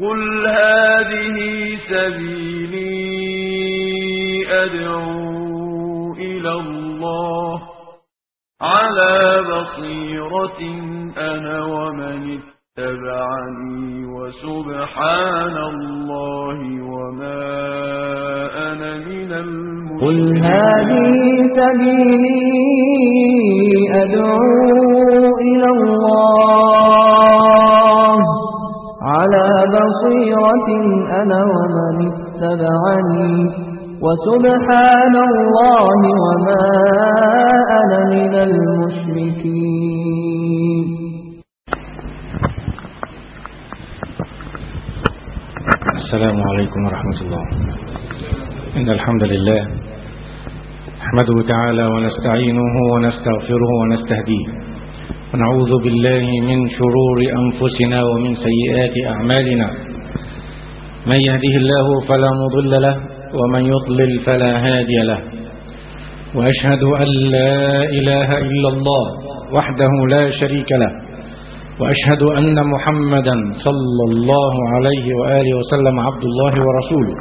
قل هذه سبيلي أدعو إلى الله على بصيرة أنا ومن اتبعني وسبحان الله وما أنا من قل المشركين هذه سبيلي أدعو إلى الله على بصيرة أنا ومن اتبعني وسبحان الله وما أنا من المشركين السلام عليكم ورحمة الله إن الحمد لله نحمده تعالى ونستعينه ونستغفره ونستهديه ونعوذ بالله من شرور أنفسنا ومن سيئات أعمالنا من يهده الله فلا مضل له ومن يضلل فلا هادي له وأشهد أن لا إله إلا الله وحده لا شريك له وأشهد أن محمدا صلى الله عليه وآله وسلم عبد الله ورسوله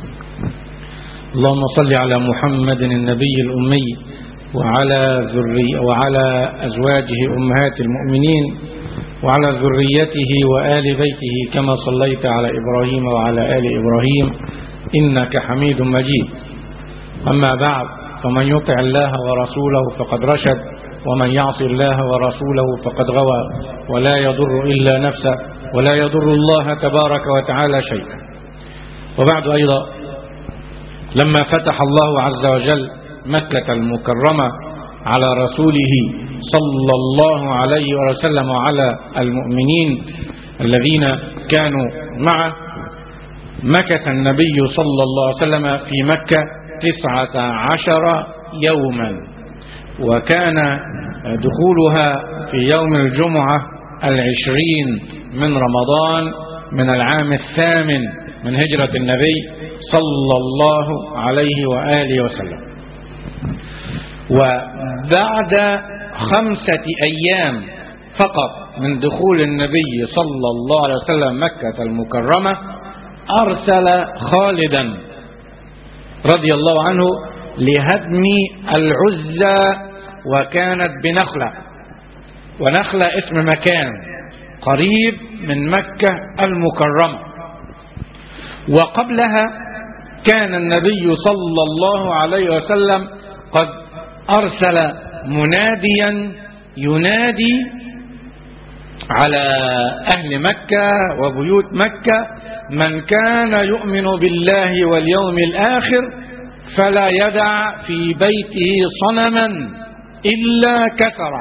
اللهم صل على محمد النبي الأمي وعلى ذري وعلى أزواجه أمهات المؤمنين وعلى ذريته وآل بيته كما صليت على إبراهيم وعلى آل إبراهيم إنك حميد مجيد أما بعد فمن يطع الله ورسوله فقد رشد ومن يعص الله ورسوله فقد غوى ولا يضر إلا نفسه ولا يضر الله تبارك وتعالى شيئا وبعد أيضا لما فتح الله عز وجل مكة المكرمة على رسوله صلى الله عليه وسلم وعلى المؤمنين الذين كانوا معه مكث النبي صلى الله عليه وسلم في مكة تسعة عشر يوما وكان دخولها في يوم الجمعة العشرين من رمضان من العام الثامن من هجرة النبي صلى الله عليه وآله وسلم وبعد خمسة أيام فقط من دخول النبي صلى الله عليه وسلم مكة المكرمة أرسل خالدا رضي الله عنه لهدم العزى وكانت بنخلة ونخلة اسم مكان قريب من مكة المكرمة وقبلها كان النبي صلى الله عليه وسلم قد أرسل مناديا ينادي على أهل مكة وبيوت مكة من كان يؤمن بالله واليوم الآخر فلا يدع في بيته صنما إلا كسر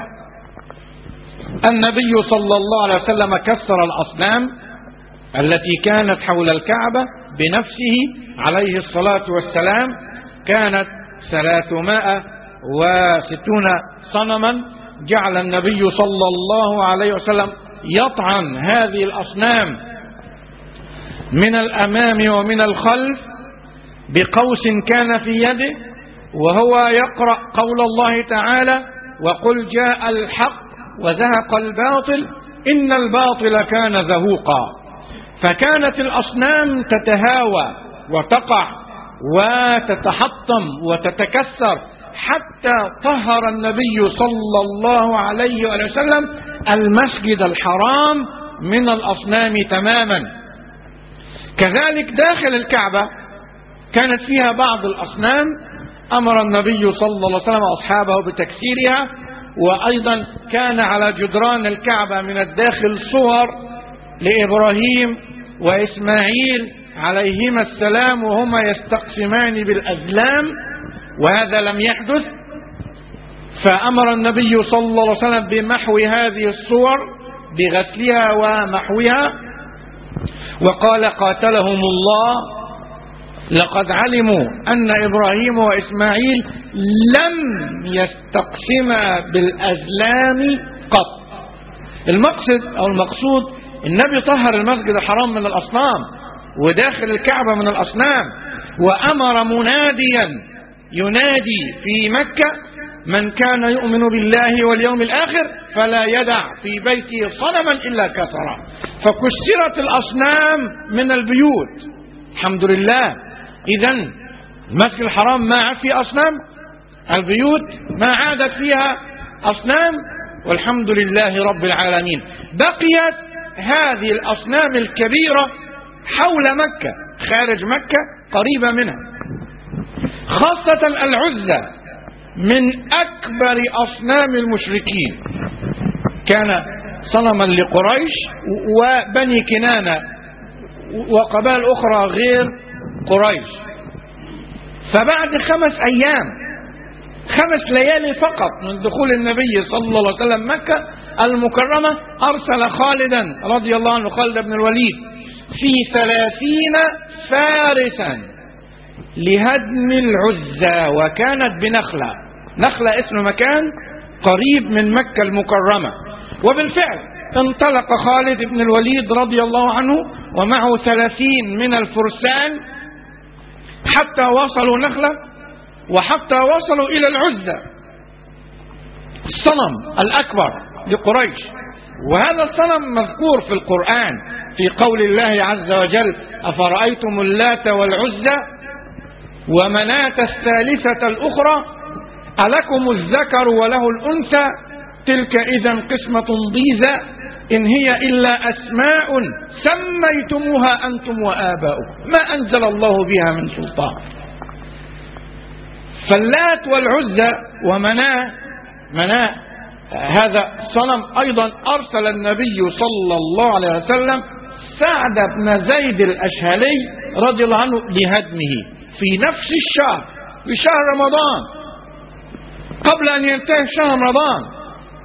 النبي صلى الله عليه وسلم كسر الأصنام التي كانت حول الكعبة بنفسه عليه الصلاة والسلام كانت ثلاثمائة وستون صنما جعل النبي صلى الله عليه وسلم يطعن هذه الأصنام من الأمام ومن الخلف بقوس كان في يده وهو يقرأ قول الله تعالى وقل جاء الحق وزهق الباطل إن الباطل كان زهوقا فكانت الأصنام تتهاوى وتقع وتتحطم وتتكسر حتى طهر النبي صلى الله عليه وسلم المسجد الحرام من الأصنام تماما كذلك داخل الكعبة كانت فيها بعض الأصنام أمر النبي صلى الله عليه وسلم أصحابه بتكسيرها وأيضا كان على جدران الكعبة من الداخل صور لإبراهيم وإسماعيل عليهما السلام وهما يستقسمان بالأزلام وهذا لم يحدث فأمر النبي صلى الله عليه وسلم بمحو هذه الصور بغسلها ومحوها وقال قاتلهم الله لقد علموا أن إبراهيم وإسماعيل لم يستقسما بالأزلام قط المقصد أو المقصود النبي طهر المسجد الحرام من الأصنام وداخل الكعبة من الأصنام وأمر مناديا ينادي في مكة من كان يؤمن بالله واليوم الآخر فلا يدع في بيته صنما إلا كسره فكسرت الأصنام من البيوت الحمد لله إذا المسجد الحرام ما عاد فيه أصنام البيوت ما عادت فيها أصنام والحمد لله رب العالمين بقيت هذه الأصنام الكبيرة حول مكة خارج مكة قريبة منها خاصة العزة من أكبر أصنام المشركين كان صنما لقريش وبني كنانة وقبائل أخرى غير قريش فبعد خمس أيام خمس ليالي فقط من دخول النبي صلى الله عليه وسلم مكة المكرمة أرسل خالدا رضي الله عنه خالد بن الوليد في ثلاثين فارسا لهدم العزة وكانت بنخلة نخلة اسم مكان قريب من مكة المكرمة وبالفعل انطلق خالد بن الوليد رضي الله عنه ومعه ثلاثين من الفرسان حتى وصلوا نخلة وحتى وصلوا إلى العزة الصنم الأكبر لقريش وهذا الصنم مذكور في القرآن في قول الله عز وجل أفرأيتم اللات والعزة ومناة الثالثة الأخرى ألكم الذكر وله الأنثى تلك إذا قسمة ضيزى إن هي إلا أسماء سميتموها أنتم وآباؤكم ما أنزل الله بها من سلطان فاللات والعزى ومناة مناة هذا صنم أيضا أرسل النبي صلى الله عليه وسلم سعد بن زيد الأشهلي رضي الله عنه لهدمه في نفس الشهر في شهر رمضان قبل أن ينتهي شهر رمضان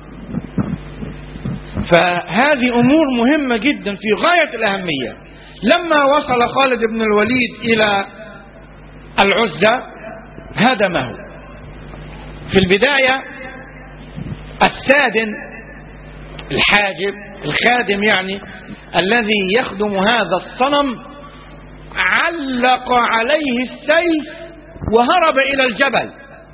فهذه أمور مهمة جدا في غاية الأهمية لما وصل خالد بن الوليد إلى العزة هدمه في البداية السادن الحاجب الخادم يعني الذي يخدم هذا الصنم علق عليه السيف وهرب إلى الجبل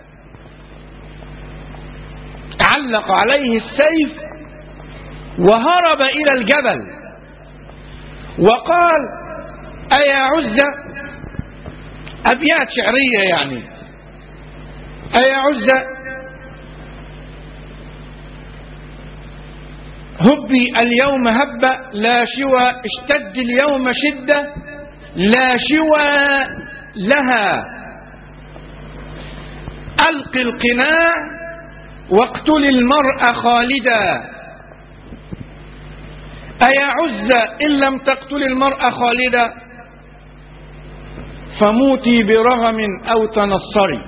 علق عليه السيف وهرب إلى الجبل وقال أيا عزة أبيات شعرية يعني أيا عزة هبي اليوم هبة لا شوى اشتد اليوم شدة لا شوى لها ألق القناع واقتل المرء خالدا أيا عزة إن لم تقتل المرء خالدا فموتي برغم أو تنصري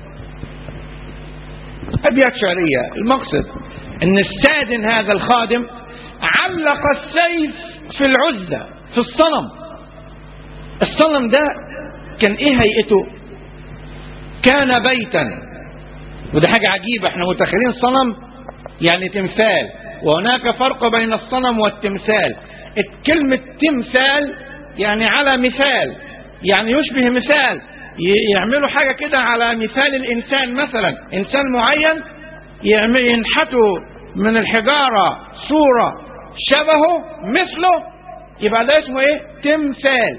أبيات شعرية المقصد أن السادن هذا الخادم علق السيف في العزة في الصنم الصنم ده كان ايه هيئته كان بيتا وده حاجة عجيبة احنا متخيلين صنم يعني تمثال وهناك فرق بين الصنم والتمثال كلمة تمثال يعني على مثال يعني يشبه مثال يعملوا حاجة كده على مثال الإنسان مثلا إنسان معين ينحتوا من الحجارة صورة شبهه مثله يبقى ده اسمه ايه تمثال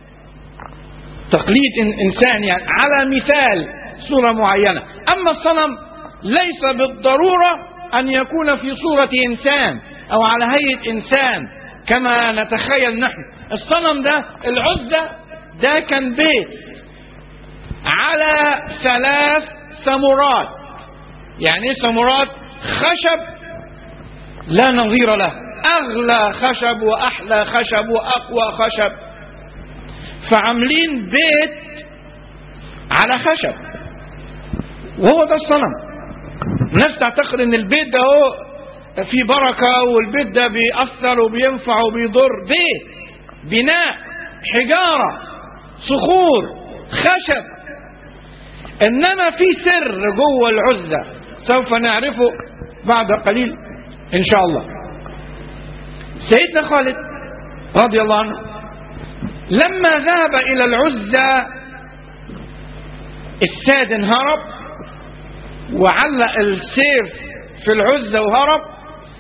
تقليد إنسان يعني على مثال صورة معينة أما الصنم ليس بالضرورة أن يكون في صورة إنسان أو على هيئة إنسان كما نتخيل نحن الصنم ده العزة ده كان بيت على ثلاث سمرات يعني ايه سمرات خشب لا نظير له أغلى خشب وأحلى خشب وأقوى خشب فعاملين بيت على خشب وهو ده الصنم الناس تعتقد ان البيت ده هو في بركة والبيت ده بيأثر وبينفع وبيضر بيت بناء حجارة صخور خشب انما في سر جوه العزة سوف نعرفه بعد قليل ان شاء الله سيدنا خالد رضي الله عنه لما ذهب الى العزة السادن هرب وعلق السيف في العزة وهرب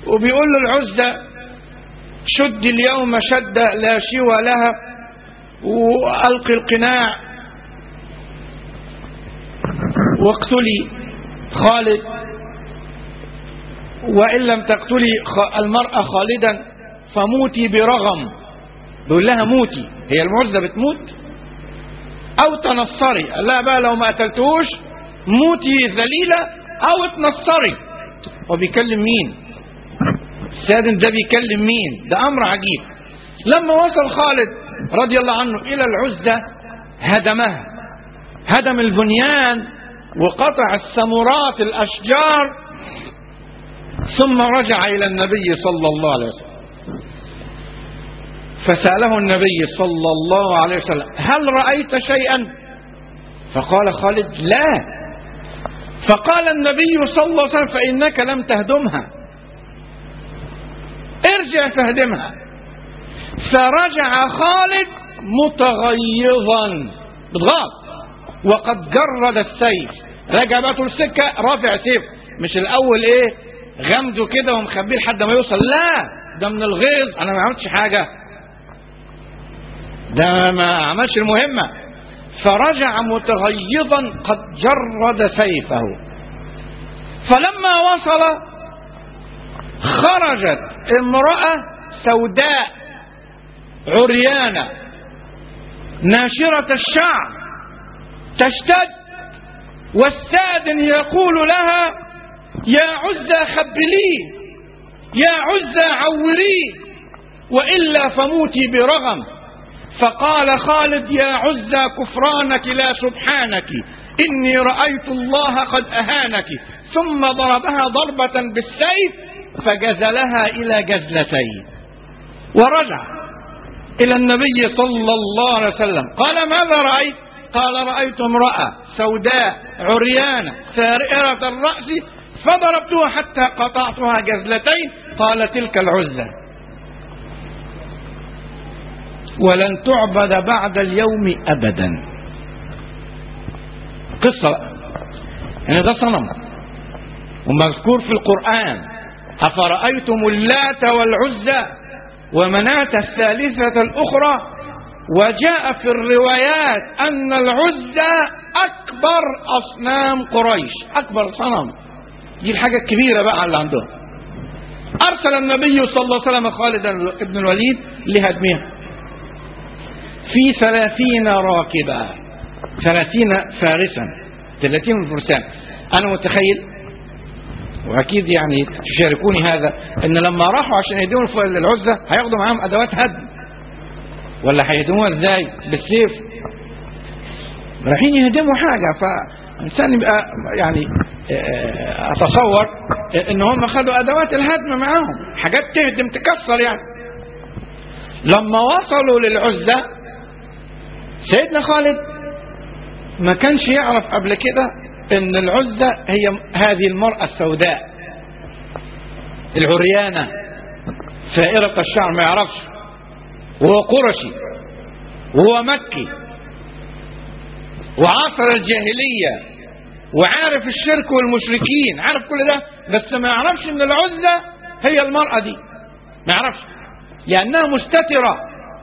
وبيقول له العزة شد اليوم شدة لا شوى لها وألقي القناع واقتلي خالد وإن لم تقتلي المرأة خالدا فموتي برغم بيقول لها موتي هي المعزة بتموت أو تنصري لا بقى لو ما قتلتوش موتي ذليلة أو اتنصري هو بيكلم مين السادن ده بيكلم مين ده أمر عجيب لما وصل خالد رضي الله عنه إلى العزة هدمها هدم البنيان وقطع السمرات الأشجار ثم رجع إلى النبي صلى الله عليه وسلم فسأله النبي صلى الله عليه وسلم هل رأيت شيئا فقال خالد لا فقال النبي صلى الله عليه وسلم فإنك لم تهدمها ارجع فاهدمها فرجع خالد متغيظا بتغاض وقد جرد السيف رجع بقى طول السكة رافع سيف مش الأول إيه غمده كده ومخبيه لحد ما يوصل لا ده من الغيظ أنا ما عملتش حاجة ده ما عملش المهمة فرجع متغيظا قد جرد سيفه فلما وصل خرجت امرأة سوداء عريانة ناشرة الشعر تشتد والسادن يقول لها يا عزة خبليه يا عزة عوريه وإلا فموتي برغم فقال خالد يا عزة كفرانك لا سبحانك إني رأيت الله قد أهانك ثم ضربها ضربة بالسيف فجزلها إلى جزلتين ورجع إلى النبي صلى الله عليه وسلم قال ماذا رأيت قال رأيت امرأة سوداء عريانة ثائرة الرأس فضربتها حتى قطعتها جزلتين قال تلك العزة ولن تعبد بعد اليوم أبدا قصة يعني ده صنم ومذكور في القرآن أفرأيتم اللات والعزى ومناة الثالثة الأخرى وجاء في الروايات أن العزى أكبر أصنام قريش أكبر صنم دي الحاجة الكبيرة بقى اللي عندهم أرسل النبي صلى الله عليه وسلم خالد بن الوليد لهدمها في ثلاثين راكبا ثلاثين فارسا ثلاثين فرسان أنا متخيل وأكيد يعني تشاركوني هذا أن لما راحوا عشان يهدموا العزة هياخدوا معاهم أدوات هدم ولا هيهدموها ازاي بالسيف رايحين يهدموا حاجة فالإنسان يبقى يعني أتصور إن هم خدوا أدوات الهدم معاهم حاجات تهدم تكسر يعني لما وصلوا للعزة سيدنا خالد ما كانش يعرف قبل كده ان العزة هي هذه المرأة السوداء العريانة سائرة الشعر ما يعرفش وهو قرشي وهو مكي وعاصر الجاهلية وعارف الشرك والمشركين عارف كل ده بس ما يعرفش ان العزة هي المرأة دي ما يعرفش لأنها مستترة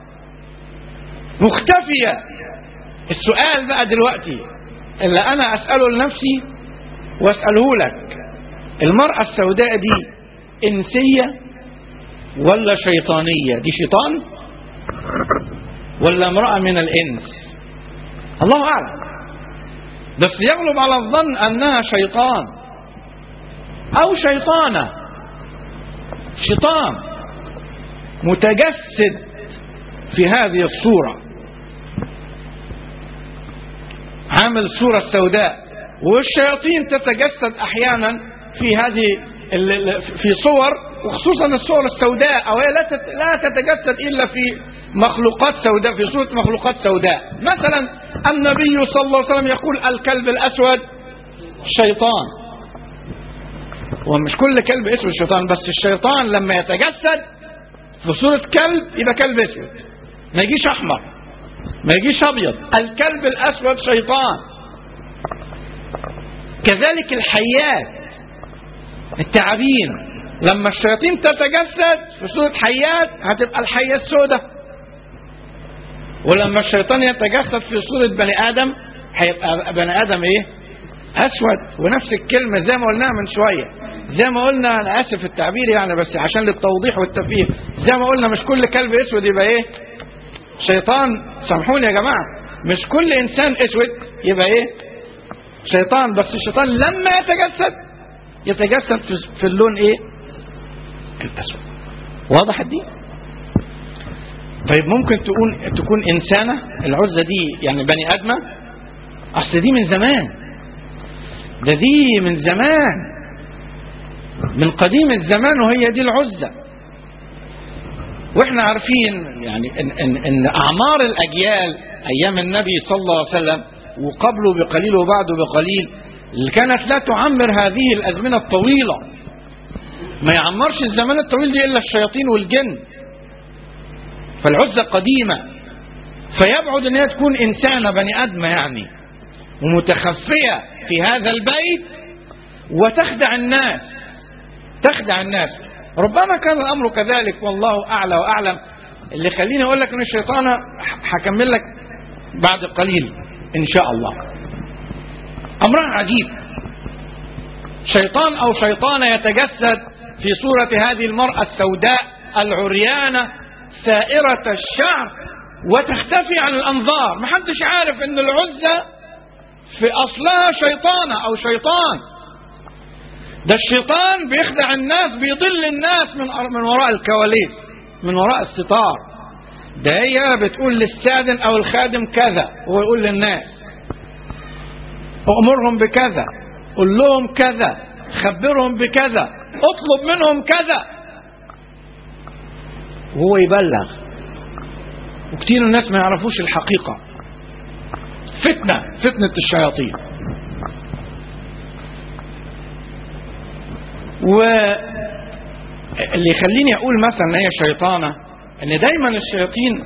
مختفية السؤال بقى دلوقتي اللي أنا أسأله لنفسي وأسأله لك المرأة السوداء دي إنسية ولا شيطانية دي شيطان ولا امرأة من الإنس الله أعلم بس يغلب على الظن أنها شيطان أو شيطانة شيطان متجسد في هذه الصورة عامل الصورة السوداء والشياطين تتجسد أحيانا في هذه في صور وخصوصا الصور السوداء أو هي لا لا تتجسد إلا في مخلوقات سوداء في صورة مخلوقات سوداء مثلا النبي صلى الله عليه وسلم يقول الكلب الأسود شيطان ومش كل كلب اسود شيطان بس الشيطان لما يتجسد في صورة كلب يبقى كلب اسود ما يجيش احمر ما يجيش ابيض الكلب الاسود شيطان كذلك الحيات التعابين لما الشياطين تتجسد في صورة حيات هتبقى الحية السوداء ولما الشيطان يتجسد في صورة بني آدم هيبقى بني آدم إيه؟ أسود ونفس الكلمة زي ما قلناها من شوية زي ما قلنا أنا آسف التعبير يعني بس عشان للتوضيح والتفهيم زي ما قلنا مش كل كلب أسود يبقى إيه؟ شيطان سامحوني يا جماعة مش كل إنسان أسود يبقى إيه؟ شيطان بس الشيطان لما يتجسد يتجسد في- في اللون إيه؟ الأسود واضح الدين؟ طيب ممكن تكون تكون إنسانة العزة دي يعني بني آدمة أصل دي من زمان ده دي من زمان من قديم الزمان وهي دي العزة واحنا عارفين يعني ان, إن, إن أعمار الأجيال أيام النبي صلى الله عليه وسلم وقبله بقليل وبعده بقليل اللي كانت لا تعمر هذه الأزمنة الطويلة ما يعمرش الزمان الطويل دي إلا الشياطين والجن فالعزة قديمة فيبعد ان هي تكون انسانة بني ادمة يعني ومتخفية في هذا البيت وتخدع الناس تخدع الناس ربما كان الامر كذلك والله اعلى واعلم اللي خليني اقول لك ان الشيطان هكمل لك بعد قليل ان شاء الله امرها عجيب شيطان او شيطانه يتجسد في صوره هذه المراه السوداء العريانه سائره الشعر وتختفي عن الانظار محدش عارف ان العزه في اصلها شيطانه او شيطان ده الشيطان بيخدع الناس بيضل الناس من من وراء الكواليس من وراء الستار ده هي بتقول للسادن او الخادم كذا وهو يقول للناس امرهم بكذا قل لهم كذا خبرهم بكذا اطلب منهم كذا وهو يبلغ وكتير الناس ما يعرفوش الحقيقة فتنة فتنة الشياطين واللي يخليني اقول مثلا ان هي شيطانة ان دايما الشياطين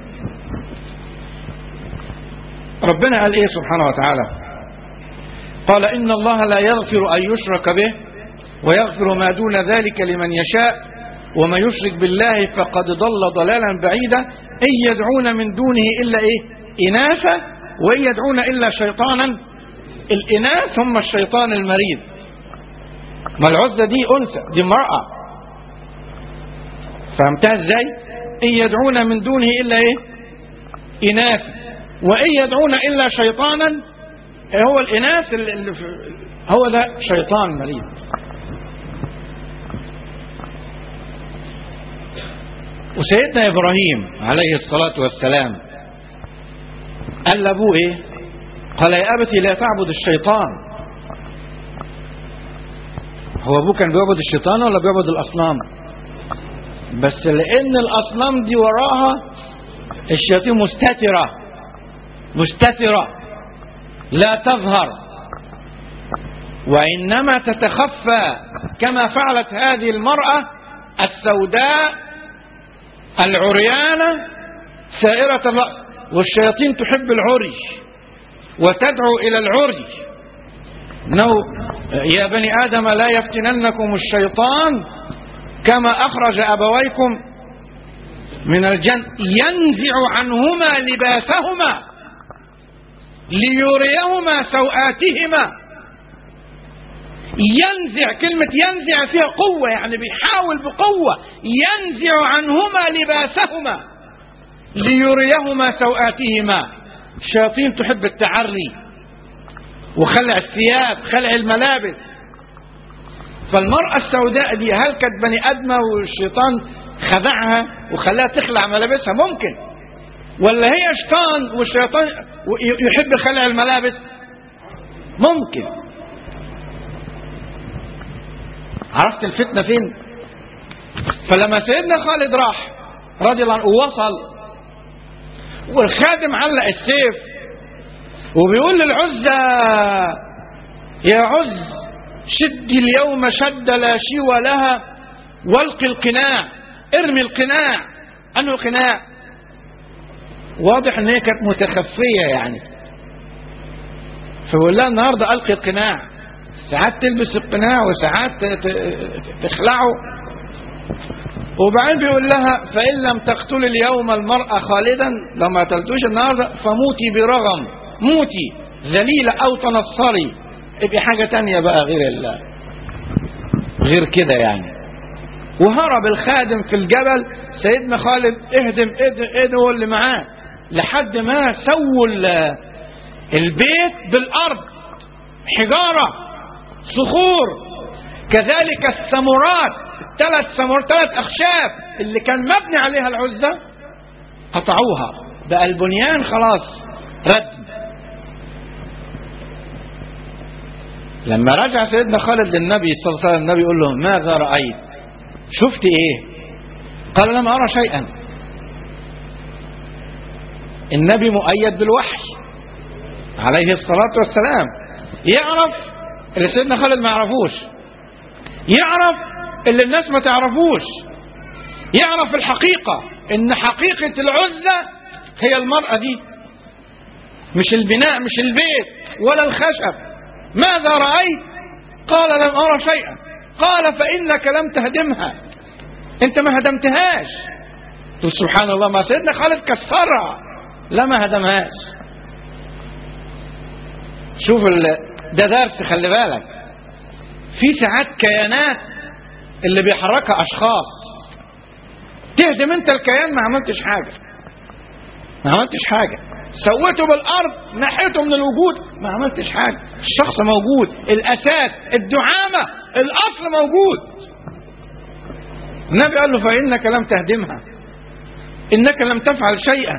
ربنا قال ايه سبحانه وتعالى قال ان الله لا يغفر ان يشرك به ويغفر ما دون ذلك لمن يشاء وما يشرك بالله فقد ضل ضلالا بعيدا ان يدعون من دونه الا ايه اناثا وان يدعون الا شيطانا الاناث هم الشيطان المريض ما العزة دي انثى دي امرأة فهمتها ازاي ان يدعون من دونه الا ايه اناث وان يدعون الا شيطانا هو الاناث اللي في هو ده شيطان مريض وسيدنا ابراهيم عليه الصلاه والسلام قال لابوه ايه قال يا ابتي لا تعبد الشيطان هو ابوه كان بيعبد الشيطان ولا بيعبد الاصنام بس لان الاصنام دي وراها الشياطين مستتره مستتره لا تظهر وانما تتخفى كما فعلت هذه المراه السوداء العريانه سائره الراس والشياطين تحب العري وتدعو الى العري انه يا بني ادم لا يفتننكم الشيطان كما اخرج ابويكم من الجنة ينزع عنهما لباسهما ليريهما سوآتهما ينزع كلمة ينزع فيها قوة يعني بيحاول بقوة ينزع عنهما لباسهما ليريهما سوآتهما الشياطين تحب التعري وخلع الثياب خلع الملابس فالمرأة السوداء دي هل كانت بني آدمة والشيطان خدعها وخلاها تخلع ملابسها ممكن ولا هي شيطان والشيطان يحب خلع الملابس ممكن عرفت الفتنة فين فلما سيدنا خالد راح رضي الله عنه ووصل والخادم علق السيف وبيقول للعزة يا عز شد اليوم شد لا شوى لها والق القناع ارمي القناع انه قناع واضح ان هي كانت متخفيه يعني فبقول لها النهارده القي القناع ساعات تلبس القناع وساعات تخلعه وبعدين بيقول لها فإن لم تقتل اليوم المرأة خالدا لو ما قتلتوش النهارده فموتي برغم موتي ذليلة أو تنصري ابقي حاجة تانية بقى غير الله غير كده يعني وهرب الخادم في الجبل سيدنا خالد اهدم اهدم اهدم هو اللي معاه لحد ما سووا ال- البيت بالأرض حجارة صخور كذلك السمرات ثلاث سمر ثلاث أخشاب اللي كان مبني عليها العزة قطعوها بقى البنيان خلاص ردم لما رجع سيدنا خالد للنبي صلى الله عليه وسلم النبي يقول له ماذا رأيت شفت ايه قال لم أرى شيئا النبي مؤيد بالوحي عليه الصلاة والسلام يعرف اللي سيدنا خالد ما يعرفوش يعرف اللي الناس ما تعرفوش يعرف الحقيقة ان حقيقة العزة هي المرأة دي مش البناء مش البيت ولا الخشب ماذا رأيت قال لم أرى شيئا قال فإنك لم تهدمها انت ما هدمتهاش تقول سبحان الله ما سيدنا خالد كسرها لا ما هدمهاش شوف ال... ده درس خلي بالك في ساعات كيانات اللي بيحركها اشخاص تهدم انت الكيان ما عملتش حاجه ما عملتش حاجه سويته بالارض ناحيته من الوجود ما عملتش حاجه الشخص موجود الاساس الدعامه الاصل موجود النبي قال له فانك لم تهدمها انك لم تفعل شيئا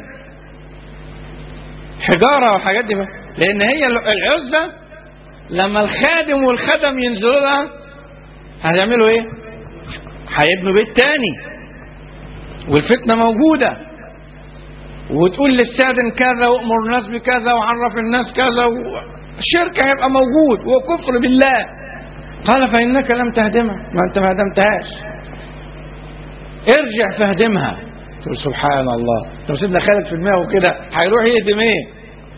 حجاره وحاجات دي بقى. لان هي العزه لما الخادم والخدم ينزلوا لها هيعملوا ايه هيبنوا بيت تاني والفتنه موجوده وتقول للسادن كذا وامر الناس بكذا وعرف الناس كذا الشرك هيبقى موجود وكفر بالله قال فانك لم تهدمها ما انت ما هدمتهاش ارجع فاهدمها تقول سبحان الله لو سيدنا خالد في دماغه كده هيروح يهدم ايه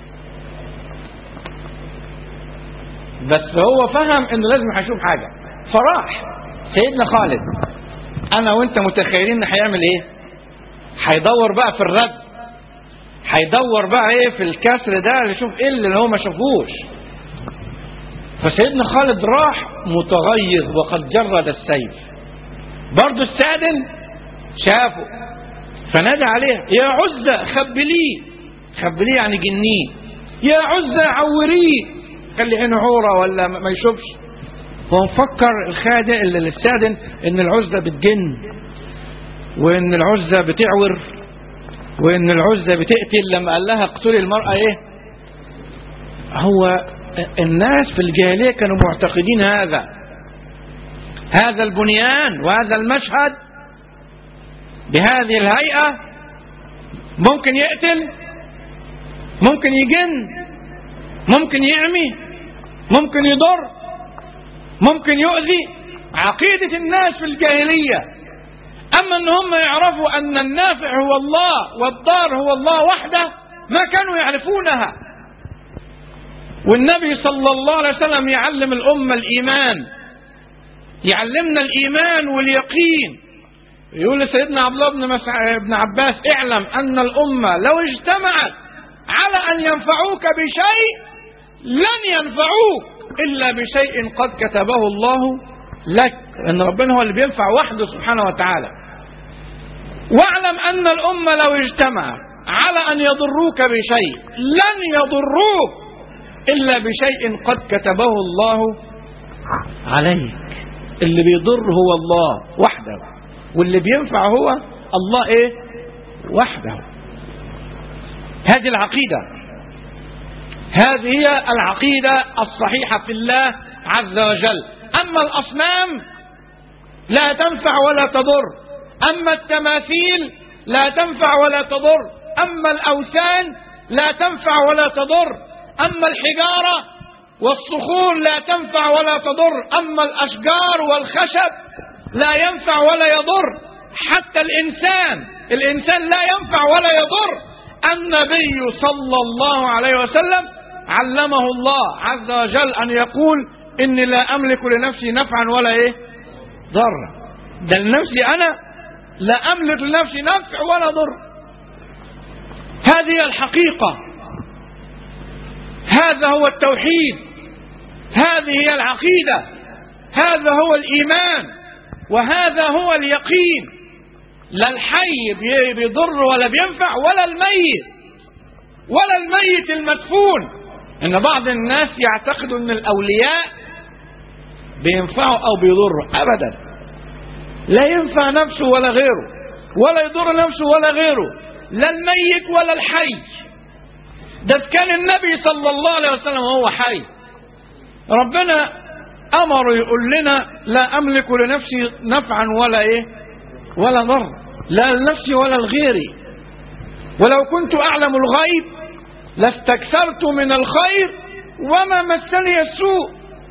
بس هو فهم انه لازم هيشوف حاجه فراح سيدنا خالد انا وانت متخيلين ان هيعمل ايه هيدور بقى في الرد هيدور بقى ايه في الكسر ده يشوف ايه اللي هو ما شافوش فسيدنا خالد راح متغيظ وقد جرد السيف برضه استأذن شافه فنادى عليه يا عزة خبليه خبليه يعني جنيه يا عزة عوريه خلي عينه عورة ولا ما يشوفش هو مفكر الخادم اللي للسادن ان العزة بتجن وان العزة بتعور وان العزة بتقتل لما قال لها اقتلي المرأة ايه هو الناس في الجاهلية كانوا معتقدين هذا هذا البنيان وهذا المشهد بهذه الهيئة ممكن يقتل ممكن يجن ممكن يعمي ممكن يضر ممكن يؤذي عقيدة الناس في الجاهلية أما أن هم يعرفوا أن النافع هو الله والضار هو الله وحده ما كانوا يعرفونها والنبي صلى الله عليه وسلم يعلم الأمة الإيمان يعلمنا الإيمان واليقين يقول لسيدنا عبد الله بن, مسع... بن عباس اعلم أن الأمة لو اجتمعت على أن ينفعوك بشيء لن ينفعوك إلا بشيء قد كتبه الله لك ان ربنا هو اللي بينفع وحده سبحانه وتعالى واعلم ان الامه لو اجتمع على ان يضروك بشيء لن يضروك الا بشيء قد كتبه الله عليك اللي بيضر هو الله وحده واللي بينفع هو الله ايه وحده هذه العقيده هذه هي العقيده الصحيحه في الله عز وجل أما الأصنام لا تنفع ولا تضر أما التماثيل لا تنفع ولا تضر أما الأوثان لا تنفع ولا تضر أما الحجارة والصخور لا تنفع ولا تضر أما الأشجار والخشب لا ينفع ولا يضر حتى الإنسان الإنسان لا ينفع ولا يضر النبي صلى الله عليه وسلم علمه الله عز وجل أن يقول إني لا أملك لنفسي نفعا ولا إيه ضرا ده لنفسي أنا لا أملك لنفسي نفع ولا ضر هذه هي الحقيقة هذا هو التوحيد هذه هي العقيدة هذا هو الإيمان وهذا هو اليقين لا الحي بي- بيضر ولا بينفع ولا الميت ولا الميت المدفون ان بعض الناس يعتقدوا ان الاولياء بينفعوا او بيضروا ابدا لا ينفع نفسه ولا غيره ولا يضر نفسه ولا غيره لا الميت ولا الحي ده كان النبي صلى الله عليه وسلم وهو حي ربنا امر يقول لنا لا املك لنفسي نفعا ولا ايه ولا ضر لا لنفسي ولا لغيري ولو كنت اعلم الغيب لاستكثرت من الخير وما مسني السوء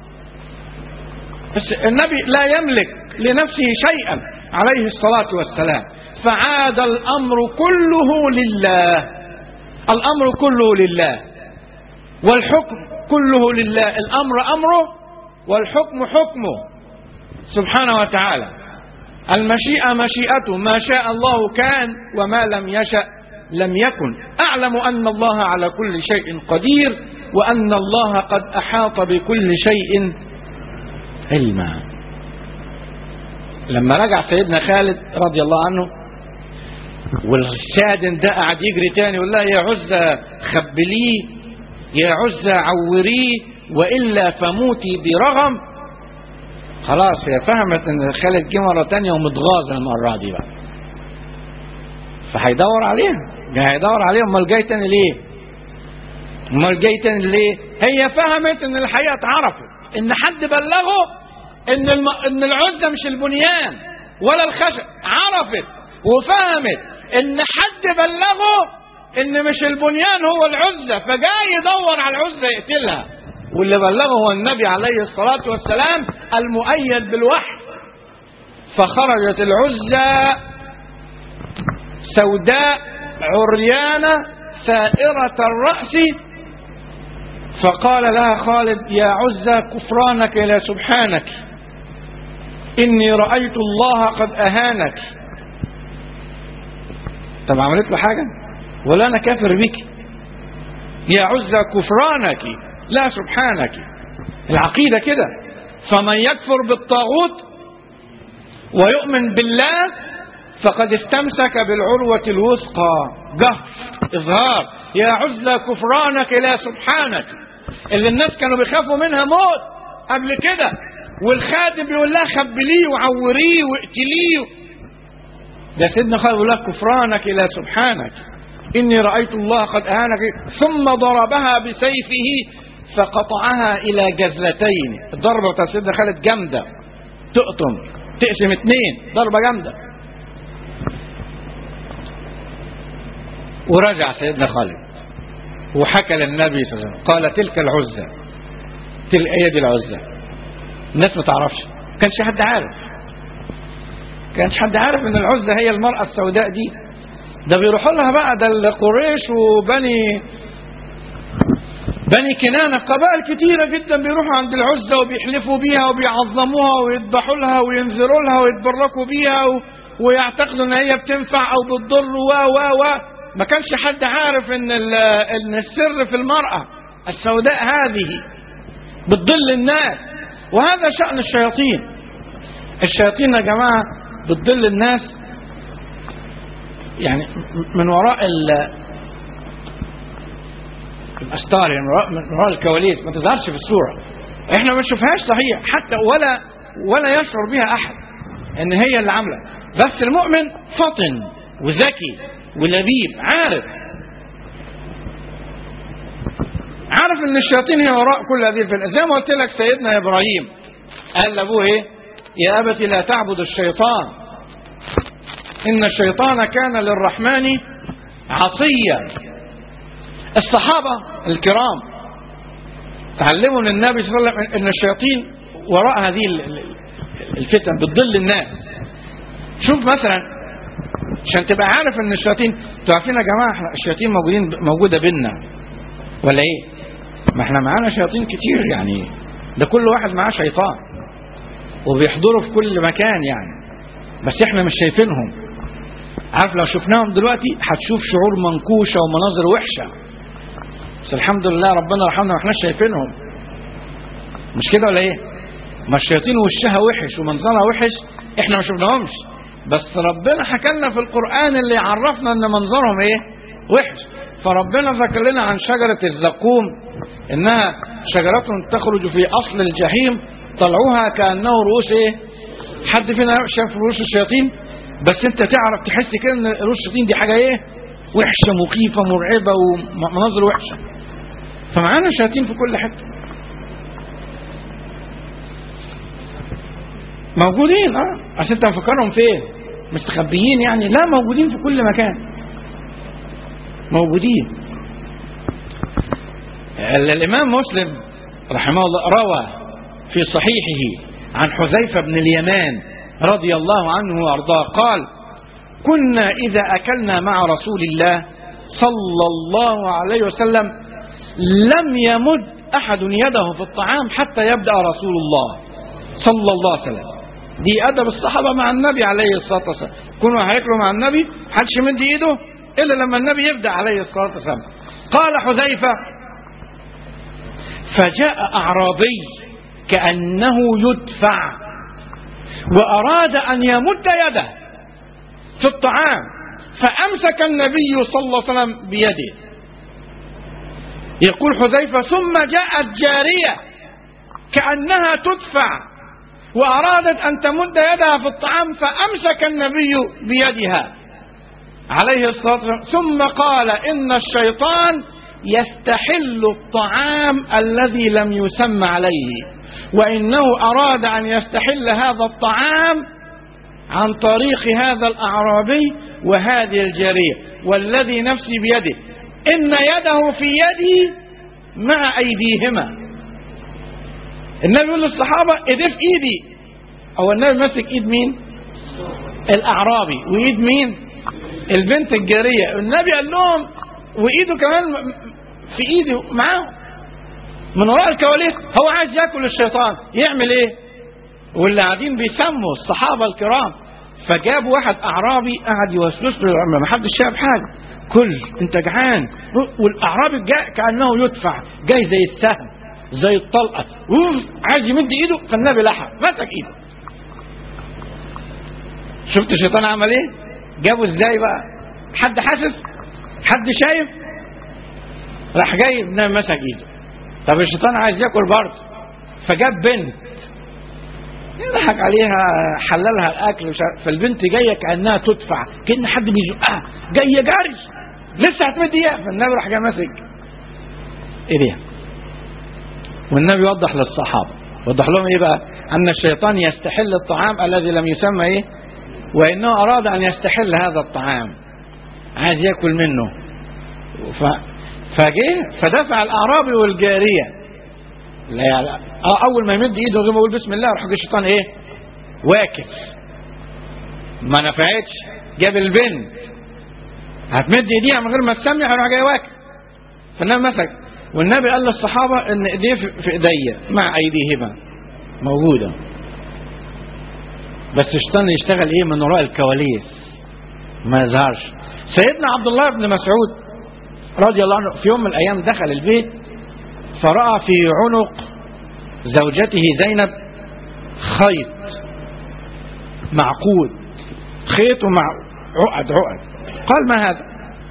بس النبي لا يملك لنفسه شيئا عليه الصلاة والسلام فعاد الأمر كله لله الأمر كله لله والحكم كله لله الأمر أمره والحكم حكمه سبحانه وتعالى المشيئة مشيئته ما شاء الله كان وما لم يشأ لم يكن أعلم أن الله على كل شيء قدير وأن الله قد أحاط بكل شيء علما لما رجع سيدنا خالد رضي الله عنه والشادن ده قعد يجري تاني يقول لها يا عزة خبليه يا عزة عوريه وإلا فموتي برغم خلاص هي فهمت ان خالد جه مرة تانية ومتغاظ المرة دي بقى فهيدور عليها ده هيدور عليها امال جاي تاني ليه امال جاي تاني ليه هي فهمت ان الحقيقة اتعرفت ان حد بلغه ان الم... ان العزة مش البنيان ولا الخشب عرفت وفهمت ان حد بلغه ان مش البنيان هو العزة فجاي يدور على العزة يقتلها واللي بلغه هو النبي عليه الصلاة والسلام المؤيد بالوحي فخرجت العزة سوداء عريانة ثائرة الرأس فقال لها خالد يا عزة كفرانك إلى سبحانك إني رأيت الله قد أهانك طب عملت له حاجة ولا أنا كافر بك يا عزة كفرانك لا سبحانك العقيدة كده فمن يكفر بالطاغوت ويؤمن بالله فقد استمسك بالعروة الوثقى جهر إظهار يا عزة كفرانك لا سبحانك اللي الناس كانوا بيخافوا منها موت قبل كده والخادم يقول لها خبليه وعوريه واقتليه ده سيدنا خالد يقول لها كفرانك لا سبحانك إني رأيت الله قد أهانك ثم ضربها بسيفه فقطعها إلى جزلتين الضربة بتاع سيدنا خالد جامدة تقطم تقسم اتنين ضربة جامدة ورجع سيدنا خالد وحكى للنبي صلى الله عليه وسلم قال تلك العزة تلك هي دي العزة الناس ما تعرفش ما كانش حد عارف كانش حد عارف ان العزة هي المرأة السوداء دي ده بيروحوا لها بقى ده القريش وبني بني كنانة قبائل كتيرة جدا بيروحوا عند العزة وبيحلفوا بيها وبيعظموها ويذبحوا لها وينذروا لها ويتبركوا بيها و... ويعتقدوا ان هي بتنفع او بتضر و و و ما كانش حد عارف ان ال... ان السر في المرأة السوداء هذه بتضل الناس وهذا شأن الشياطين الشياطين يا جماعة بتضل الناس يعني من وراء ال... الاستار يعني من وراء الكواليس ما تظهرش في الصوره احنا ما نشوفهاش صحيح حتى ولا ولا يشعر بها احد ان هي اللي عامله بس المؤمن فطن وذكي ولبيب عارف عارف ان الشياطين هي وراء كل هذه الفتنه زي ما قلت لك سيدنا ابراهيم قال لابوه ايه يا ابت لا تعبد الشيطان ان الشيطان كان للرحمن عصيا الصحابة الكرام تعلموا من النبي صلى الله عليه وسلم ان الشياطين وراء هذه الفتن بتضل الناس شوف مثلا عشان تبقى عارف ان الشياطين انتوا عارفين يا جماعه احنا الشياطين موجودين موجوده بينا ولا ايه؟ ما احنا معانا شياطين كتير يعني ده كل واحد معاه شيطان وبيحضروا في كل مكان يعني بس احنا مش شايفينهم عارف لو شفناهم دلوقتي هتشوف شعور منكوشة ومناظر وحشة بس الحمد لله ربنا رحمنا ما احناش شايفينهم مش كده ولا ايه ما الشياطين وشها وحش ومنظرها وحش احنا ما شفناهمش بس ربنا حكى لنا في القرآن اللي يعرفنا ان منظرهم ايه وحش فربنا ذكر لنا عن شجرة الزقوم انها شجرة تخرج في اصل الجحيم طلعوها كأنه رؤوس ايه حد فينا شاف رؤوس الشياطين بس انت تعرف تحس كده ان رؤوس الشياطين دي حاجة ايه وحشة مخيفة مرعبة ومناظر وحشة فمعانا شياطين في كل حتة موجودين اه عشان انت مفكرهم فين مستخبيين يعني لا موجودين في كل مكان موجودين الامام مسلم رحمه الله روى في صحيحه عن حذيفة بن اليمان رضي الله عنه وارضاه قال كنا إذا أكلنا مع رسول الله صلى الله عليه وسلم لم يمد أحد يده في الطعام حتى يبدأ رسول الله صلى الله عليه وسلم دي أدب الصحابة مع النبي عليه الصلاة والسلام كانوا هياكلوا مع النبي حدش يمد إيده إلا لما النبي يبدأ عليه الصلاة والسلام قال حذيفة فجاء أعرابي كأنه يدفع وأراد أن يمد يده في الطعام فأمسك النبي صلى الله عليه وسلم بيده يقول حذيفة ثم جاءت جارية كأنها تدفع وأرادت أن تمد يدها في الطعام فأمسك النبي بيدها عليه الصلاة والسلام ثم قال إن الشيطان يستحل الطعام الذي لم يسمى عليه وإنه أراد أن يستحل هذا الطعام عن طريق هذا الأعرابي وهذه الجارية والذي نفسي بيده إن يده في يدي مع أيديهما النبي يقول للصحابة ايديه في ايدي هو النبي ماسك ايد مين الاعرابي وايد مين البنت الجارية النبي قال لهم وايده كمان في ايدي معاهم من وراء الكواليس هو عايز ياكل الشيطان يعمل ايه واللي قاعدين بيسموا الصحابة الكرام فجابوا واحد اعرابي قعد يوسوس له ما حدش شاف حاجة كل انت جعان والاعرابي جاء كانه يدفع جاي زي السهم زي الطلقه عايز يمد ايده فالنبي لحق مسك ايده شفت الشيطان عمل ايه جابه ازاي بقى حد حاسس حد شايف راح جاي النبي مسك ايده طب الشيطان عايز ياكل برضه فجاب بنت يضحك عليها حللها الاكل فالبنت جايه كانها تدفع كان حد بيزقها جايه جري لسه هتمد ايديها فالنبي راح جاي ماسك ايديها والنبي وضح للصحابه وضح لهم ايه بقى ان الشيطان يستحل الطعام الذي لم يسمى ايه وانه اراد ان يستحل هذا الطعام عايز ياكل منه ف... فجه فدفع الاعرابي والجاريه لا يعني اول ما يمد ايده زي ما يقول بسم الله راح الشيطان ايه واكل ما نفعتش جاب البنت هتمد ايديها من غير ما تسمي هيروح جاي واكل فالنبي مسك والنبي قال للصحابه ان ايديه في ايديا مع ايديهما موجوده بس الشيطان يشتغل ايه من وراء الكواليس ما يظهرش سيدنا عبد الله بن مسعود رضي الله عنه في يوم من الايام دخل البيت فرأى في عنق زوجته زينب خيط معقود خيط مع عقد عقد قال ما هذا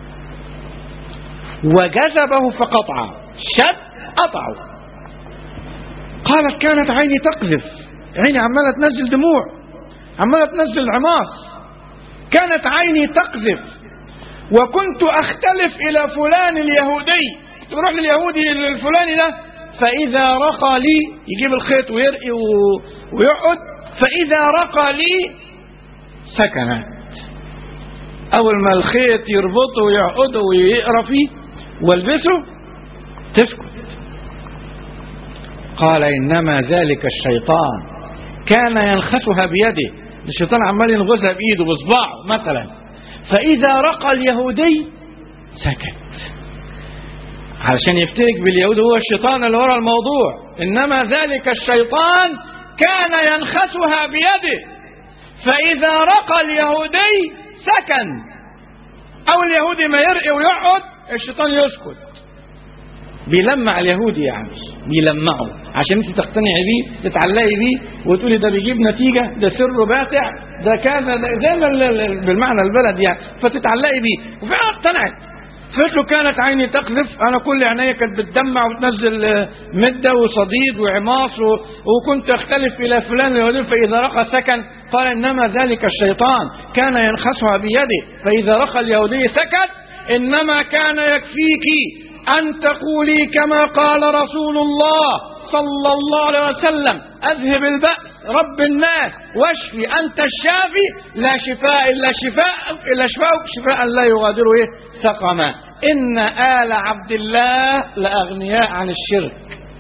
وجذبه فقطع شد قطعه قالت كانت عيني تقذف عيني عمالة تنزل دموع عمالة تنزل عماص كانت عيني تقذف وكنت أختلف إلى فلان اليهودي تروح لليهودي الفلاني ده فإذا رقى لي يجيب الخيط ويرقي ويقعد فإذا رقى لي سكنت أول ما الخيط يربطه ويعقده ويقرا فيه والبسه تسكت قال إنما ذلك الشيطان كان ينخسها بيده الشيطان عمال ينغزها بإيده بصباعه مثلا فإذا رقى اليهودي سكت علشان يفترق باليهود هو الشيطان اللي ورا الموضوع إنما ذلك الشيطان كان ينخسها بيده فإذا رقى اليهودي سكن أو اليهودي ما يرقي ويقعد الشيطان يسكت بيلمع اليهودي يعني بيلمعه عشان انت تقتنعي بيه تتعلقي بيه وتقولي ده بيجيب نتيجه ده سره باتع ده كذا ده زي ما ال- ال- بالمعنى البلد يعني فتتعلقي بيه وفعلا اقتنعت فقلت له كانت عيني تقذف انا كل عينيا كانت بتدمع وتنزل آه، مده وصديد وعماص و- وكنت اختلف الى فلان اليهودي فاذا رقى سكن قال انما ذلك الشيطان كان ينخسها بيده فاذا رقى اليهودي سكت انما كان يكفيك أن تقولي كما قال رسول الله صلى الله عليه وسلم أذهب البأس رب الناس واشفي أنت الشافي لا شفاء إلا شفاء إلا شفاء شفاء لا يغادر إيه سقما إن آل عبد الله لأغنياء عن الشرك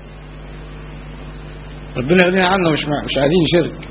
ربنا يغنينا عنه مش مش عايزين شرك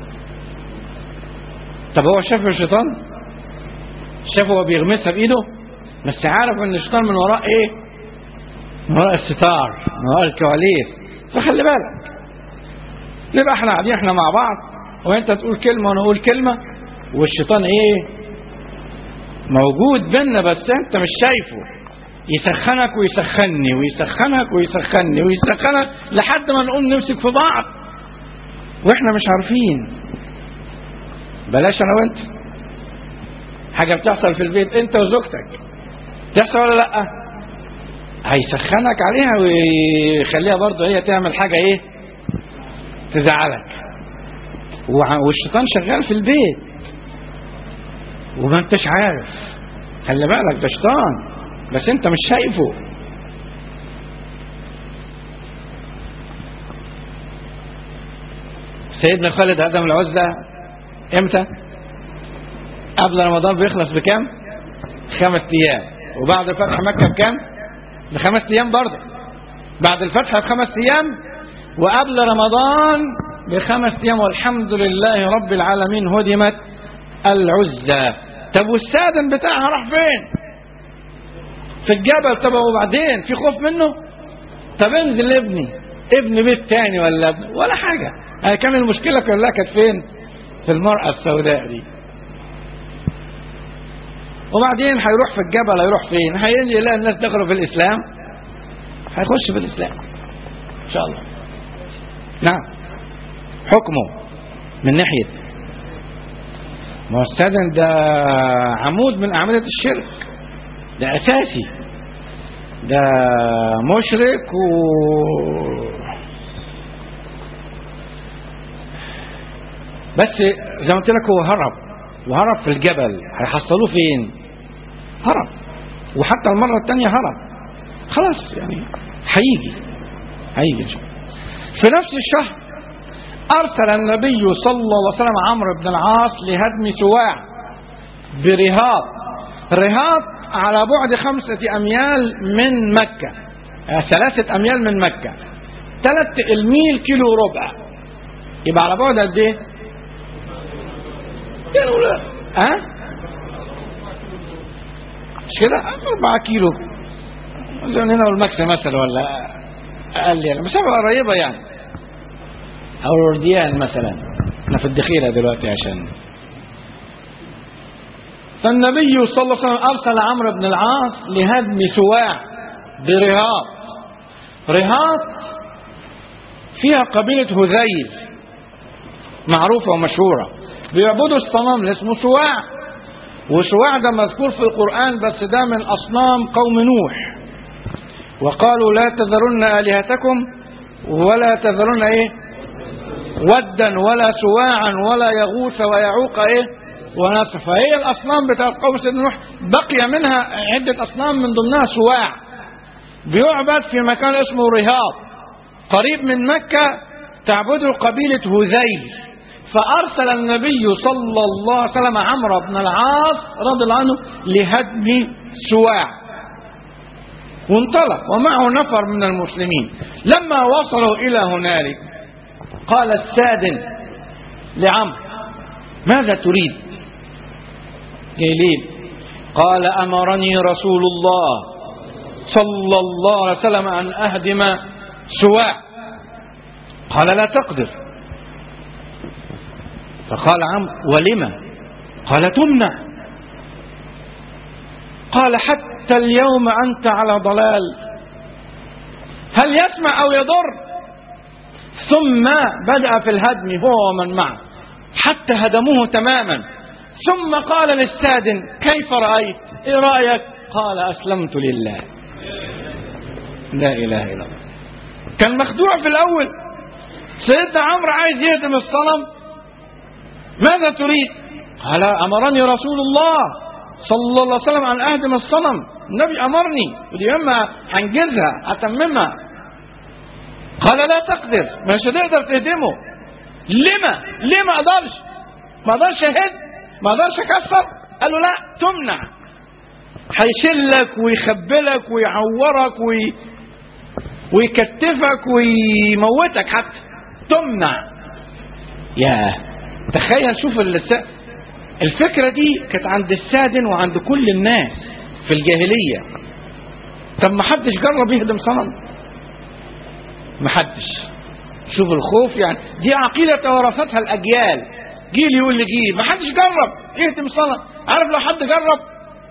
طب هو شاف الشيطان شافه هو بيغمسها بإيده بس عارف ان الشيطان من وراء ايه من وراء الستار من وراء الكواليس فخلي بالك نبقى احنا قاعدين احنا مع بعض وانت تقول كلمة وانا اقول كلمة والشيطان ايه موجود بينا بس انت مش شايفه يسخنك ويسخني ويسخنك ويسخني ويسخنك لحد ما نقوم نمسك في بعض واحنا مش عارفين بلاش انا وانت حاجة بتحصل في البيت انت وزوجتك تحصل ولا لا هيسخنك عليها ويخليها برضه هي تعمل حاجة ايه تزعلك وع- والشيطان شغال في البيت وما انتش عارف خلي بالك ده شيطان بس انت مش شايفه سيدنا خالد هدم العزة امتى قبل رمضان بيخلص بكام خمس ايام وبعد فتح مكة بكام بخمس ايام برضه بعد الفتح بخمس ايام وقبل رمضان بخمس ايام والحمد لله رب العالمين هدمت العزة طب والسادن بتاعها راح فين في الجبل طب وبعدين في خوف منه طب انزل ابني ابن بيت تاني ولا ابن ولا حاجة يعني كان المشكلة كلها كانت فين في المرأة السوداء دي وبعدين هيروح في الجبل هيروح فين هينزل يلاقي الناس دخلوا في الإسلام هيخش في الإسلام إن شاء الله نعم حكمه من ناحية ما هو السادن ده عمود من أعمدة الشرك ده أساسي ده مشرك و بس زي ما قلت لك هو هرب وهرب في الجبل هيحصلوه فين هرب وحتى المرة الثانية هرب خلاص يعني هيجي هيجي إن شاء الله. في نفس الشهر أرسل النبي صلى الله عليه وسلم عمرو بن العاص لهدم سواع برهاط رهاط على بعد خمسة أميال من مكة آه، ثلاثة أميال من مكة ثلاث الميل كيلو ربع يبقى على بعد قد إيه؟ يعني ولا ها؟ مش كده؟ أربعة كيلو زي هنا والمكسة مثلا ولا أقل يعني مسافة قريبة يعني أو الورديان مثلا احنا في الدخيلة دلوقتي عشان فالنبي صلى الله عليه وسلم أرسل عمرو بن العاص لهدم سواع برهاط رهاط فيها قبيلة هذيل معروفة ومشهورة بيعبدوا الصنم اللي اسمه سواع وسواع ده مذكور في القرآن بس ده من أصنام قوم نوح وقالوا لا تذرن آلهتكم ولا تذرن ايه ودا ولا سواعا ولا يغوث ويعوق ايه ونسر فهي الاصنام بتاع قوم سيدنا نوح بقي منها عدة اصنام من ضمنها سواع بيعبد في مكان اسمه رهاط قريب من مكة تعبده قبيلة هذيل فأرسل النبي صلى الله عليه وسلم عمرو بن العاص رضي الله عنه لهدم سواع وانطلق ومعه نفر من المسلمين لما وصلوا إلى هنالك قال السادن لعمرو ماذا تريد جيلين قال أمرني رسول الله صلى الله عليه وسلم أن أهدم سواع قال لا تقدر فقال عمرو ولم قال تمنع قال حتى اليوم أنت على ضلال هل يسمع أو يضر ثم بدأ في الهدم هو ومن معه حتى هدموه تماما ثم قال للسادن كيف رأيت ايه رأيك قال أسلمت لله لا إله إلا الله كان مخدوع في الأول سيدنا عمرو عايز يهدم الصنم ماذا تريد قال أمرني رسول الله صلى الله عليه وسلم أن أهدم الصنم النبي أمرني ودي إما هنجزها أتممها قال لا تقدر مش هتقدر تهدمه لما ليه ما اقدرش ما اقدرش اهد ما اقدرش اكسر قال له لا تمنع هيشلك ويخبلك ويعورك وي... ويكتفك ويموتك حتى تمنع يا تخيل شوف الس... الفكرة دي كانت عند السادن وعند كل الناس في الجاهلية طب ما حدش جرب يهدم صنم ما حدش شوف الخوف يعني دي عقيدة توارثتها الأجيال جيل يقول لجيل ما حدش جرب يهدم صنم عارف لو حد جرب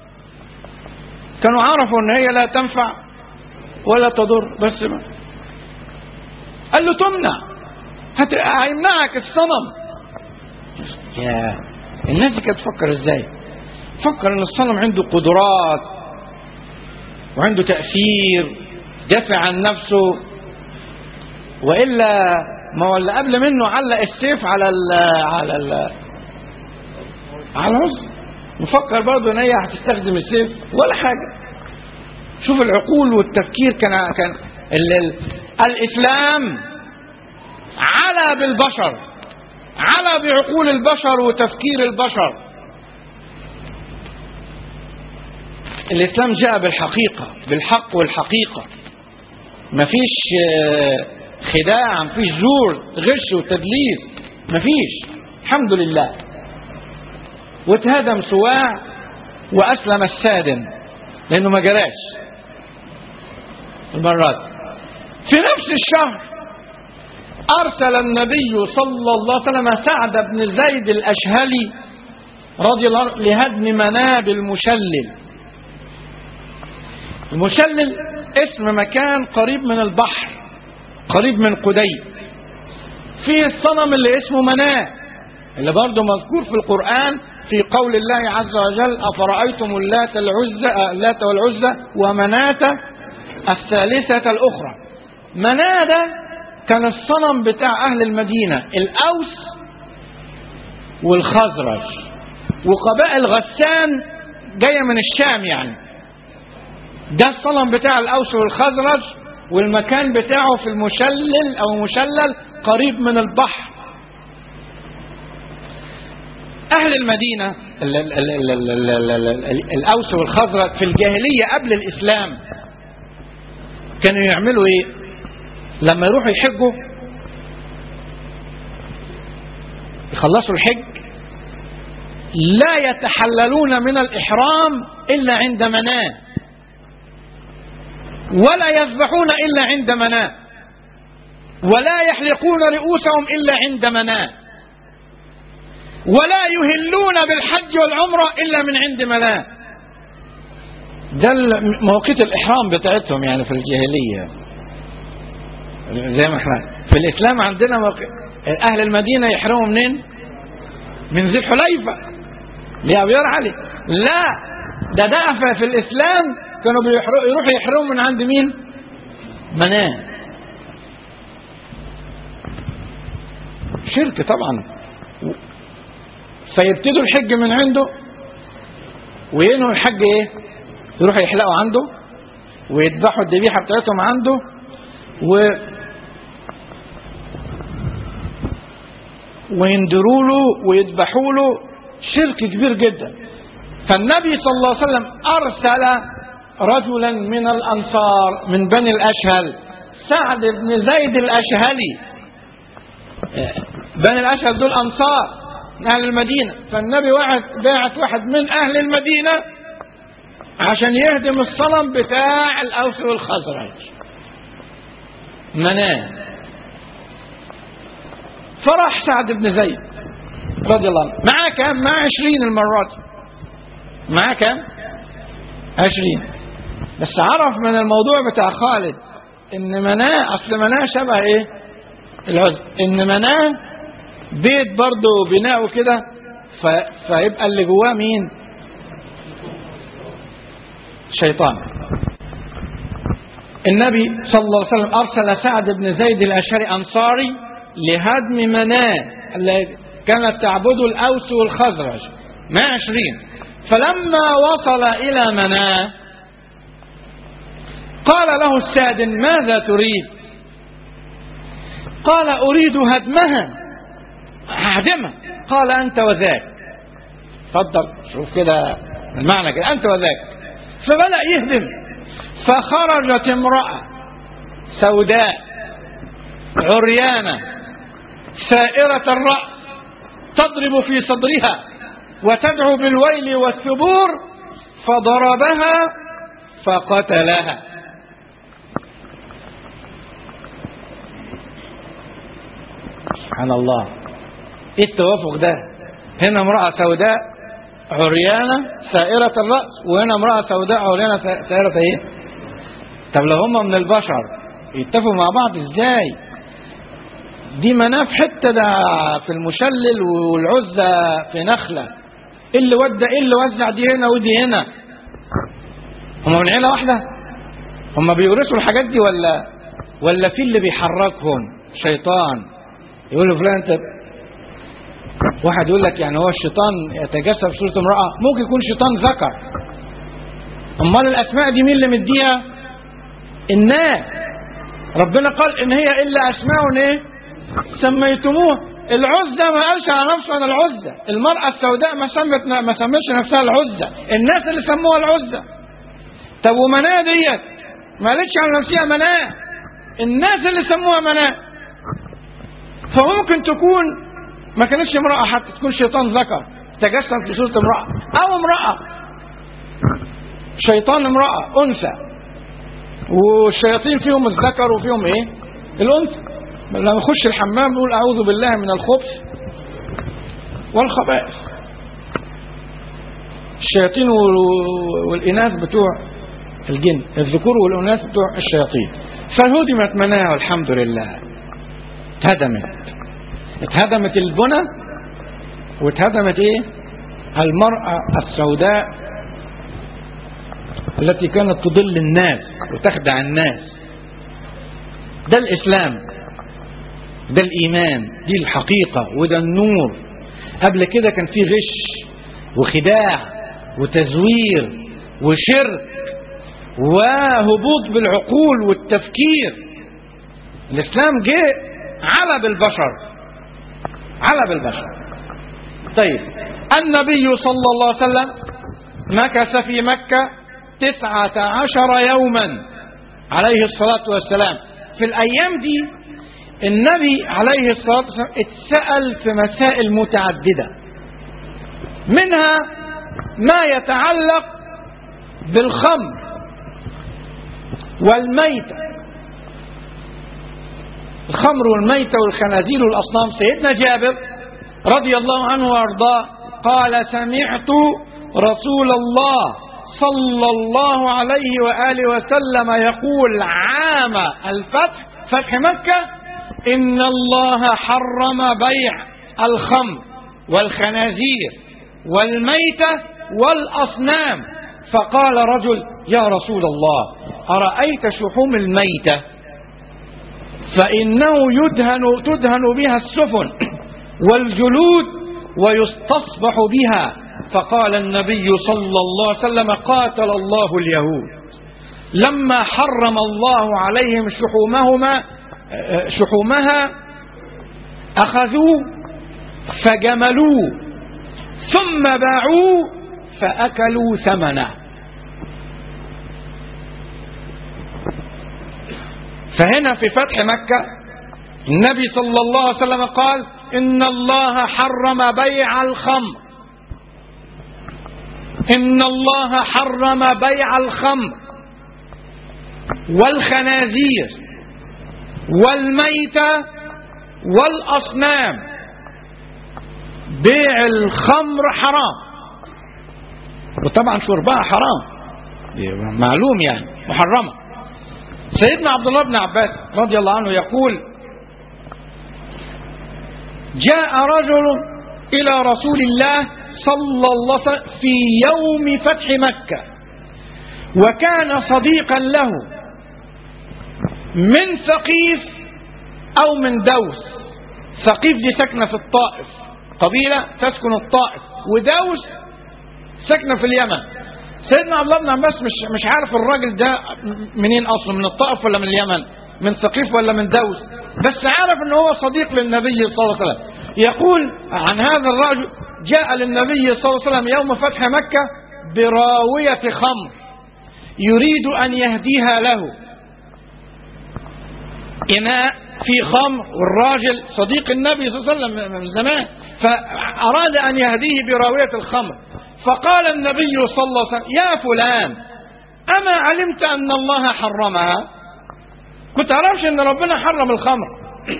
كانوا عرفوا ان هي لا تنفع ولا تضر بس ما قال له تمنع هت... هيمنعك الصنم يا الناس دي كانت تفكر ازاي فكر ان الصنم عنده قدرات وعنده تأثير دافع عن نفسه والا ما هو اللي قبل منه علق السيف على ال على ال على العز مفكر برضه ان هي هتستخدم السيف ولا حاجه شوف العقول والتفكير كان كان ال ال الاسلام على بالبشر على بعقول البشر وتفكير البشر الاسلام جاء بالحقيقه بالحق والحقيقه مفيش خداع مفيش زور غش وتدليس مفيش الحمد لله واتهدم سواع واسلم السادن لانه ما جراش المرات في نفس الشهر ارسل النبي صلى الله عليه وسلم سعد بن زيد الاشهلي رضي الله عنه لهدم مناب المشلل المشلل اسم مكان قريب من البحر قريب من قدي فيه الصنم اللي اسمه مناه اللي برضه مذكور في القرآن في قول الله عز وجل أفرأيتم اللات العزة اللات والعزة ومناة الثالثة الأخرى مناة ده كان الصنم بتاع أهل المدينة الأوس والخزرج وقبائل غسان جاية من الشام يعني ده الصنم بتاع الأوس والخزرج والمكان بتاعه في المشلل او مشلل قريب من البحر اهل المدينه ال ال ال ال ال ال ال ال ال الاوس والخزرج في الجاهليه قبل الاسلام كانوا يعملوا ايه لما يروحوا يحجوا يخلصوا الحج لا يتحللون من الاحرام الا عند مناه ولا يذبحون إلا عند مناه ولا يحلقون رؤوسهم إلا عند مناه ولا يهلون بالحج والعمرة إلا من عند مناه ده مواقيت الإحرام بتاعتهم يعني في الجاهلية زي ما احنا في الإسلام عندنا موقع أهل المدينة يحرموا منين؟ من ذي الحليفة لأبيار علي لا ده ده في الإسلام كانوا يروحوا يحرموا من عند مين مناه شرك طبعا فيبتدوا الحج من عنده وينهوا الحج ايه يروحوا يحلقوا عنده ويذبحوا الذبيحه بتاعتهم عنده و ويندروا له ويذبحوا له شرك كبير جدا فالنبي صلى الله عليه وسلم ارسل رجلا من الأنصار من بني الأشهل سعد بن زيد الأشهلي بني الأشهل دول أنصار من أهل المدينة فالنبي واحد باعت واحد من أهل المدينة عشان يهدم الصنم بتاع الأوس والخزرج مناه فراح سعد بن زيد رضي الله عنه معاه كام معاه عشرين المرة دي معاه كام عشرين بس عرف من الموضوع بتاع خالد ان مناه اصل مناه شبه ايه العزب ان مناه بيت برضه بناؤه كده ف... فيبقى اللي جواه مين شيطان النبي صلى الله عليه وسلم أرسل سعد بن زيد الأشهري أنصاري لهدم مناه الذي كانت تعبده الأوس والخزرج مع عشرين فلما وصل إلى مناه قال له السادن ماذا تريد قال أريد هدمها هدمها قال أنت وذاك تفضل شوف كده المعنى كده أنت وذاك فبدأ يهدم فخرجت امرأة سوداء عريانة سائرة الرأس تضرب في صدرها وتدعو بالويل والثبور فضربها فقتلها سبحان الله ايه التوافق ده هنا امرأة سوداء عريانة سائرة الرأس وهنا امرأة سوداء عريانة سائرة ايه طب لو هم من البشر يتفقوا مع بعض ازاي دي مناف حتة ده في المشلل والعزة في نخلة ايه اللي ودى ايه اللي وزع دي هنا ودي هنا هم من عيلة واحدة هم بيورثوا الحاجات دي ولا ولا في اللي بيحركهم شيطان يقول له فلان انت واحد يقول لك يعني هو الشيطان يتجسد في صورة امرأة ممكن يكون شيطان ذكر امال الاسماء دي مين اللي مديها الناس ربنا قال ان هي الا اسماء ايه سميتموها العزة ما قالش على نفسه انا العزة المرأة السوداء ما سمت ما سمتش نفسها العزة الناس اللي سموها العزة طب ومناة ديت ما قالتش على نفسها مناة الناس اللي سموها مناة فممكن تكون ما كانتش امرأة حتى تكون شيطان ذكر تجسد في صورة امرأة أو امرأة شيطان امرأة أنثى والشياطين فيهم الذكر وفيهم ايه الأنثى لما يخش الحمام يقول أعوذ بالله من الخبث والخبائث الشياطين والإناث بتوع الجن الذكور والإناث بتوع الشياطين فهدمت مناها والحمد لله اتهدمت اتهدمت البنى واتهدمت ايه المرأة السوداء التي كانت تضل الناس وتخدع الناس ده الإسلام ده الإيمان دي الحقيقة وده النور قبل كده كان في غش وخداع وتزوير وشرك وهبوط بالعقول والتفكير الإسلام جه على بالبشر على بالبشر طيب النبي صلى الله عليه وسلم مكث في مكة تسعة عشر يوما عليه الصلاة والسلام في الأيام دي النبي عليه الصلاة والسلام اتسأل في مسائل متعددة منها ما يتعلق بالخمر والميتة الخمر والميتة والخنازير والأصنام سيدنا جابر رضي الله عنه وارضاه قال سمعت رسول الله صلى الله عليه وآله وسلم يقول عام الفتح فتح مكة إن الله حرم بيع الخمر والخنازير والميتة والأصنام فقال رجل يا رسول الله أرأيت شحوم الميتة فإنه يدهن تدهن بها السفن والجلود ويستصبح بها فقال النبي صلى الله عليه وسلم قاتل الله اليهود لما حرم الله عليهم شحومهما شحومها أخذوا فجملوه ثم باعوه فأكلوا ثمنه فهنا في فتح مكة النبي صلى الله عليه وسلم قال إن الله حرم بيع الخمر إن الله حرم بيع الخمر والخنازير والميتة والأصنام بيع الخمر حرام وطبعا شربها حرام دي معلوم يعني محرمة سيدنا عبد الله بن عباس رضي الله عنه يقول جاء رجل إلى رسول الله صلى الله عليه وسلم في يوم فتح مكة وكان صديقا له من ثقيف أو من دوس ثقيف دي ساكنة في الطائف قبيلة تسكن الطائف ودوس ساكنة في اليمن سيدنا عبد الله بن عباس مش مش عارف الراجل ده منين اصلا من الطائف ولا من اليمن من ثقيف ولا من دوس بس عارف ان هو صديق للنبي صلى الله عليه وسلم يقول عن هذا الرجل جاء للنبي صلى الله عليه وسلم يوم فتح مكة براوية خمر يريد أن يهديها له إناء في خمر والراجل صديق النبي صلى الله عليه وسلم من زمان فأراد أن يهديه براوية الخمر فقال النبي صلى الله عليه وسلم يا فلان أما علمت أن الله حرمها ما تعرفش أن ربنا حرم الخمر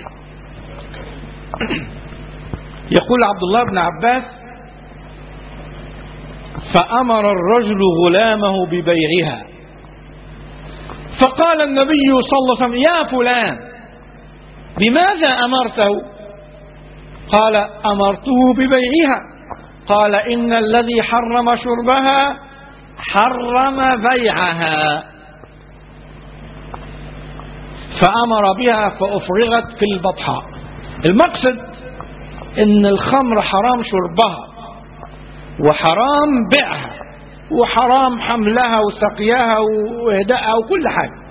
يقول عبد الله بن عباس فأمر الرجل غلامه ببيعها فقال النبي صلى الله عليه وسلم يا فلان بماذا أمرته قال أمرته ببيعها قال إن الذي حرم شربها حرم بيعها فأمر بها فأفرغت في البطحاء المقصد إن الخمر حرام شربها وحرام بيعها وحرام حملها وسقياها وإهدائها وكل حاجة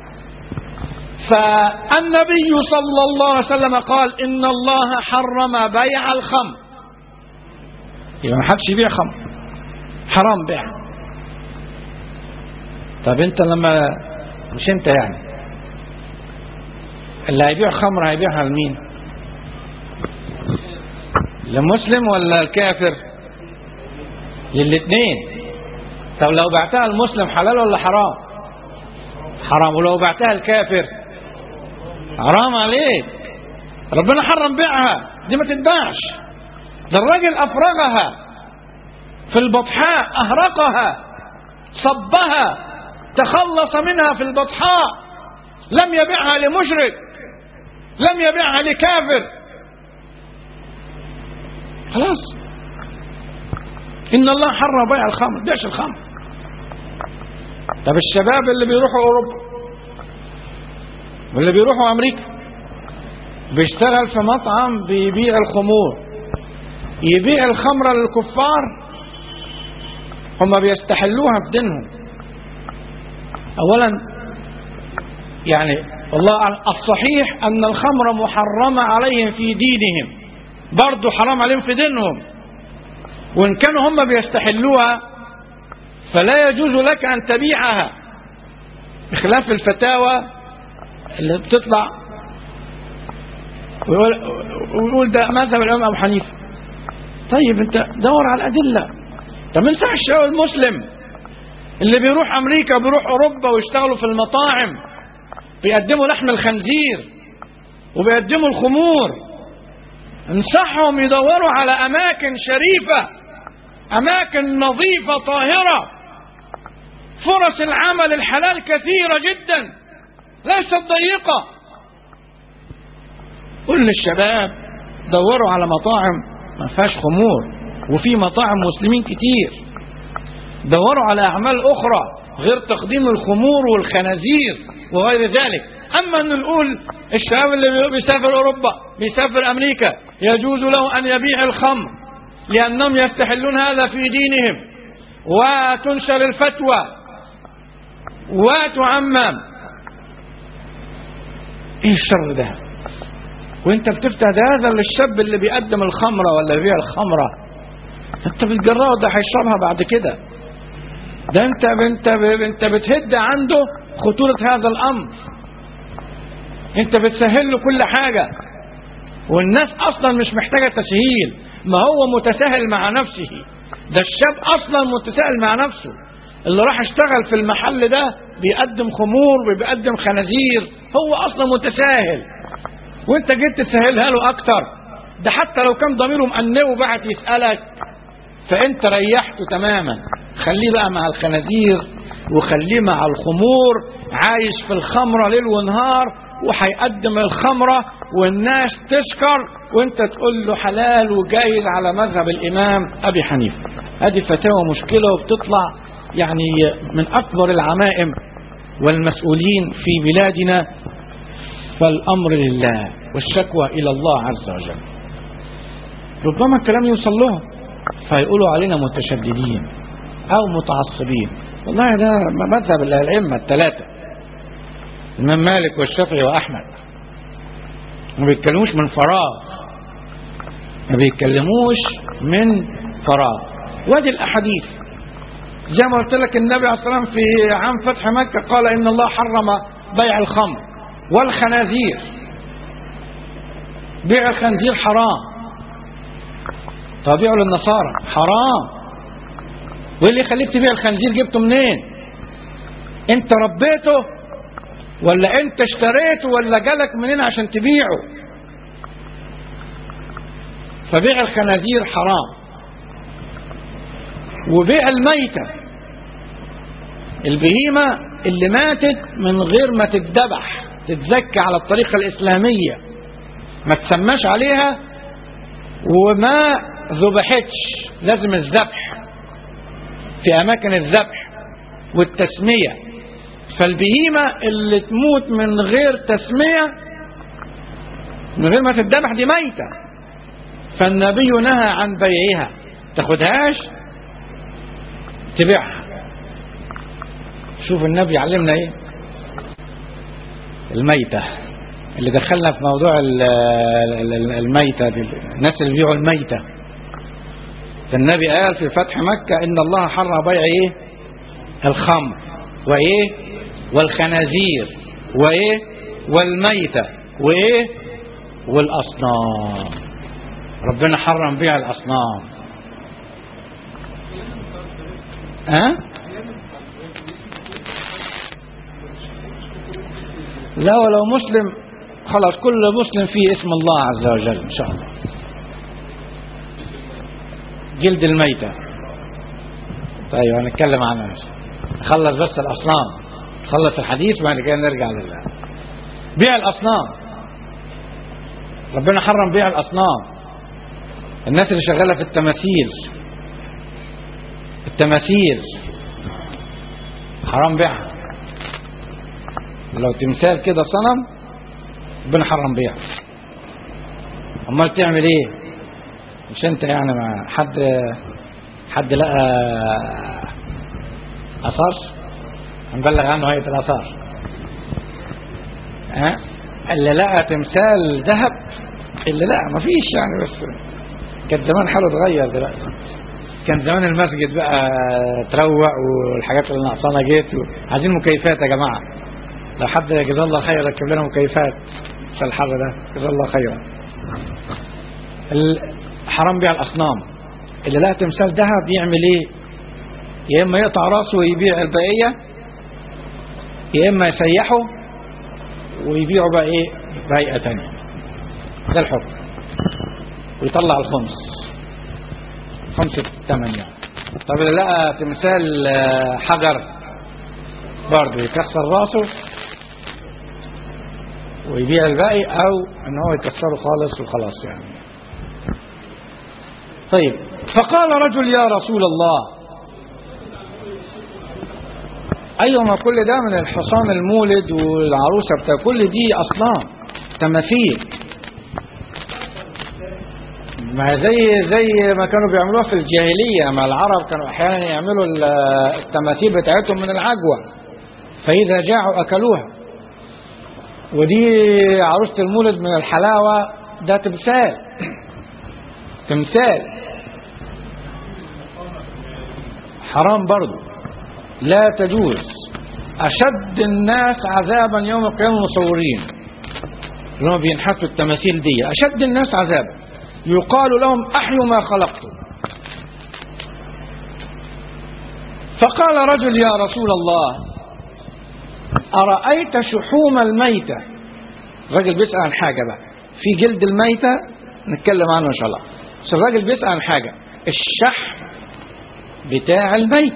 فالنبي صلى الله عليه وسلم قال إن الله حرم بيع الخمر يبقى ما حدش يبيع خمر حرام بيع طب انت لما مش انت يعني اللي هيبيع خمر هيبيعها لمين للمسلم ولا الكافر للاثنين طب لو بعتها المسلم حلال ولا حرام حرام ولو بعتها الكافر حرام عليك ربنا حرم بيعها دي ما تتباعش ده الراجل افرغها في البطحاء اهرقها صبها تخلص منها في البطحاء لم يبيعها لمشرك لم يبيعها لكافر خلاص ان الله حرم بيع الخمر بيعش الخمر طب الشباب اللي بيروحوا اوروبا واللي بيروحوا امريكا بيشتغل في مطعم بيبيع الخمور يبيع الخمرة للكفار هم بيستحلوها في دينهم اولا يعني والله الصحيح ان الخمر محرمة عليهم في دينهم برضه حرام عليهم في دينهم وإن كانوا هم بيستحلوها فلا يجوز لك أن تبيعها بخلاف الفتاوى اللي بتطلع ويقول, ويقول ده مذهب الإمام أبو حنيفة طيب أنت دور على الأدلة طب ما ينفعش المسلم اللي بيروح أمريكا وبيروح أوروبا ويشتغلوا في المطاعم بيقدموا لحم الخنزير وبيقدموا الخمور انصحهم يدوروا على أماكن شريفة أماكن نظيفة طاهرة فرص العمل الحلال كثيرة جدا ليست ضيقة قل للشباب دوروا على مطاعم ما فيهاش خمور وفي مطاعم مسلمين كتير دوروا على أعمال أخرى غير تقديم الخمور والخنازير وغير ذلك أما أن نقول الشباب اللي بيسافر أوروبا بيسافر أمريكا يجوز له أن يبيع الخمر لأنهم يستحلون هذا في دينهم وتنشر الفتوى وتعمم ايه الشر ده وانت بتفتح ده هذا للشاب اللي بيقدم الخمرة ولا بيبيع الخمرة انت بتجراه ده هيشربها بعد كده ده انت انت انت بتهد عنده خطورة هذا الامر انت بتسهل له كل حاجة والناس اصلا مش محتاجة تسهيل ما هو متساهل مع نفسه ده الشاب اصلا متساهل مع نفسه اللي راح اشتغل في المحل ده بيقدم خمور وبيقدم خنازير هو اصلا متساهل وانت جيت تسهلها له اكتر ده حتى لو كان ضميره مأنبه وبعت يسألك فأنت ريحته تماما خليه بقى مع الخنازير وخليه مع الخمور عايش في الخمرة ليل ونهار وهيقدم الخمرة والناس تشكر وانت تقول له حلال وجايز على مذهب الإمام أبي حنيفة هذه فتاوى مشكلة وبتطلع يعني من أكبر العمائم والمسؤولين في بلادنا فالأمر لله والشكوى إلى الله عز وجل ربما الكلام يوصل لهم فيقولوا علينا متشددين أو متعصبين والله ده مذهب الأئمة الثلاثة الإمام مالك والشافعي وأحمد ما بيتكلموش من فراغ ما بيتكلموش من فراغ وادي الأحاديث زي ما قلت لك النبي عليه الصلاة والسلام في عام فتح مكة قال إن الله حرم بيع الخمر والخنازير بيع الخنزير حرام طبيعه للنصارى حرام وايه اللي يخليك تبيع الخنزير جبته منين انت ربيته ولا انت اشتريته ولا جالك منين عشان تبيعه فبيع الخنازير حرام وبيع الميتة البهيمة اللي ماتت من غير ما تتذبح تتزكى على الطريقة الإسلامية ما تسماش عليها وما ذبحتش لازم الذبح في أماكن الذبح والتسمية فالبهيمة اللي تموت من غير تسمية من غير ما تتذبح دي ميتة فالنبي نهى عن بيعها تاخدهاش تبيعها شوف النبي علمنا ايه الميتة اللي دخلنا في موضوع الميتة دي الناس اللي بيبيعوا الميتة فالنبي قال في فتح مكة إن الله حرم بيع إيه الخمر وإيه والخنازير وإيه والميتة وإيه والأصنام ربنا حرم بيع الأصنام ها أه؟ لا ولو مسلم خلاص كل مسلم فيه اسم الله عز وجل إن شاء الله جلد الميتة طيب هنتكلم عنها خلص بس الأصنام خلص الحديث وبعد كده نرجع لله بيع الأصنام ربنا حرم بيع الأصنام الناس اللي شغالة في التماثيل التماثيل حرام بيعها لو تمثال كده صنم ربنا حرم بيعه امال تعمل ايه مش انت يعني ما حد حد لقى اثار هنبلغ عنه هيئه الاثار ها اللي لقى تمثال ذهب اللي لقى ما فيش يعني بس كان زمان حاله اتغير دلوقتي كان زمان المسجد بقى تروق والحاجات اللي ناقصانا جيت عايزين مكيفات يا جماعه لو حد جزاه الله خير ركب لنا مكيفات في الحر ده جزاه الله خيرا حرام بيع الاصنام اللي لقى تمثال ذهب يعمل ايه يا اما يقطع راسه ويبيع البقيه يا اما يسيحه ويبيعه بقى ايه بهيئه ثانيه ده الحكم ويطلع الخمس خمس الثمن يعني طب اللي لقى تمثال حجر برضه يكسر راسه ويبيع الباقي او ان هو يكسره خالص وخلاص يعني طيب فقال رجل يا رسول الله ايوه ما كل ده من الحصان المولد والعروسه بتاع كل دي اصنام تماثيل ما زي زي ما كانوا بيعملوها في الجاهليه مع العرب كانوا احيانا يعملوا التماثيل بتاعتهم من العجوه فاذا جاعوا اكلوها ودي عروسه المولد من الحلاوه ده تمثال تمثال حرام برضو لا تجوز أشد الناس عذابا يوم القيامة المصورين اللي هم بينحتوا التماثيل دي أشد الناس عذابا يقال لهم أحيوا ما خلقتم فقال رجل يا رسول الله أرأيت شحوم الميتة الرجل بيسأل عن حاجة بقى في جلد الميتة نتكلم عنه إن شاء الله بس الراجل بيسأل عن حاجة الشحم بتاع الميت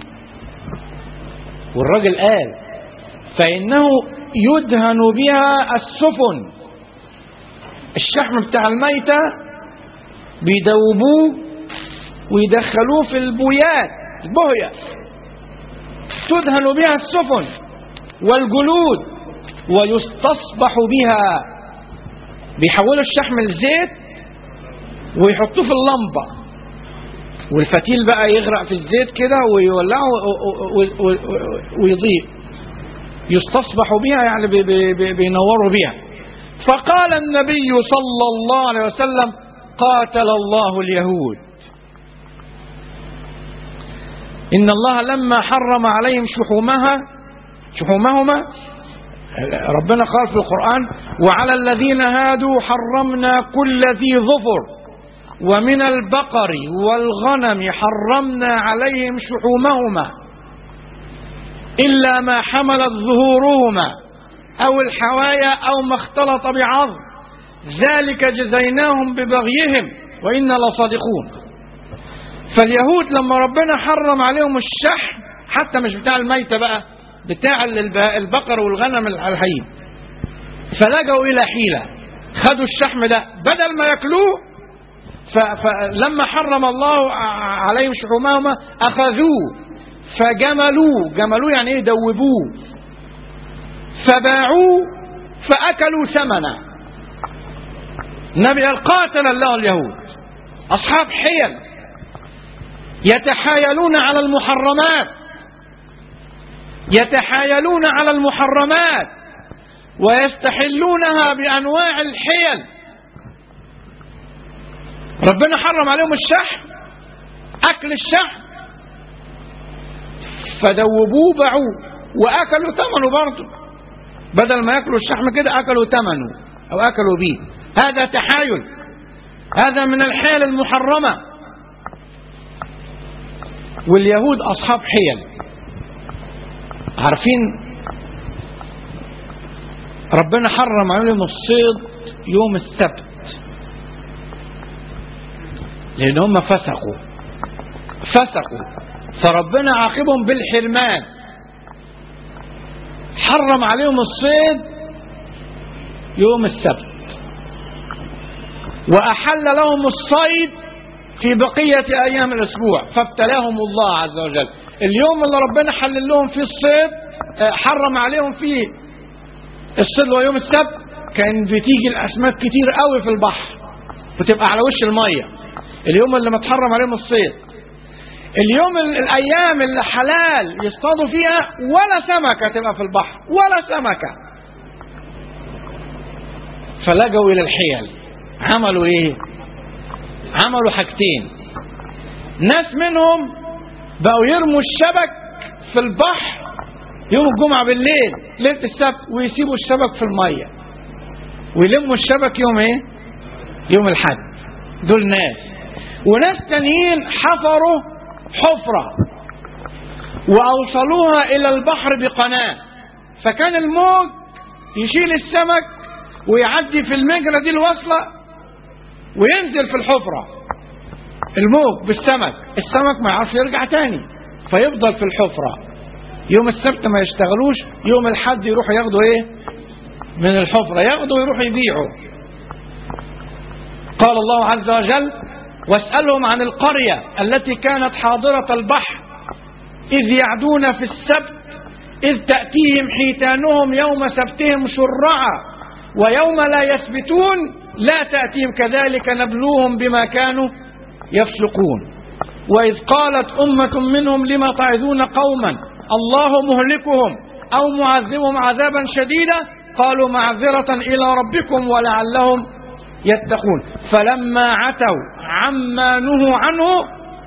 والراجل قال فإنه يدهن بها السفن الشحم بتاع الميتة بيدوبوه ويدخلوه في البويات البهية تدهن بها السفن والجلود ويستصبح بها بيحولوا الشحم لزيت ويحطوه في اللمبة والفتيل بقى يغرق في الزيت كده ويولعه ويضيء يستصبح بها يعني بي بي بي بينوروا بها فقال النبي صلى الله عليه وسلم قاتل الله اليهود إن الله لما حرم عليهم شحومها شحومهما ربنا قال في القرآن وعلى الذين هادوا حرمنا كل ذي ظفر ومن البقر والغنم حرمنا عليهم شحومهما إلا ما حملت ظهورهما أو الحوايا أو ما اختلط بعظم ذلك جزيناهم ببغيهم وإنا لصادقون فاليهود لما ربنا حرم عليهم الشحم حتى مش بتاع الميتة بقى بتاع البقر والغنم الحين فلجوا إلى حيلة خدوا الشحم ده بدل ما ياكلوه فلما حرم الله عليهم شحومهما أخذوه فجملوه جملوه يعني ايه دوبوه فباعوه فأكلوا ثمنه النبي قال قاتل الله اليهود أصحاب حيل يتحايلون على المحرمات يتحايلون على المحرمات ويستحلونها بأنواع الحيل ربنا حرم عليهم الشحم أكل الشحم فدوبوه باعوه وأكلوا ثمنه برضه بدل ما يأكلوا الشحم كده أكلوا ثمنه أو أكلوا به هذا تحايل هذا من الحيل المحرمة واليهود أصحاب حيل عارفين ربنا حرم عليهم الصيد يوم السبت لأن هم فسقوا فسقوا فربنا عاقبهم بالحرمان حرم عليهم الصيد يوم السبت وأحل لهم الصيد في بقية أيام الأسبوع فابتلاهم الله عز وجل اليوم اللي ربنا حلل لهم فيه الصيد حرم عليهم فيه الصيد هو يوم السبت كان بتيجي الأسماك كتير قوي في البحر بتبقى على وش المية اليوم اللي متحرم عليهم الصيد اليوم الأيام اللي حلال يصطادوا فيها ولا سمكة تبقى في البحر ولا سمكة فلجوا إلى الحيل عملوا إيه عملوا حاجتين ناس منهم بقوا يرموا الشبك في البحر يوم الجمعة بالليل ليلة السبت ويسيبوا الشبك في المية ويلموا الشبك يوم ايه يوم الحد دول ناس وناس تانيين حفروا حفرة وأوصلوها إلى البحر بقناة فكان الموج يشيل السمك ويعدي في المجرى دي الوصلة وينزل في الحفرة الموج بالسمك السمك ما يعرفش يرجع تاني فيفضل في الحفرة يوم السبت ما يشتغلوش يوم الحد يروحوا ياخدوا ايه من الحفرة ياخدوا ويروحوا يبيعوا قال الله عز وجل واسألهم عن القرية التي كانت حاضرة البحر إذ يعدون في السبت إذ تأتيهم حيتانهم يوم سبتهم شرعا ويوم لا يسبتون لا تأتيهم كذلك نبلوهم بما كانوا يفسقون وإذ قالت أمة منهم لما تعظون قوما الله مهلكهم أو معذبهم عذابا شديدا قالوا معذرة إلى ربكم ولعلهم يتقون فلما عتوا عما نهوا عنه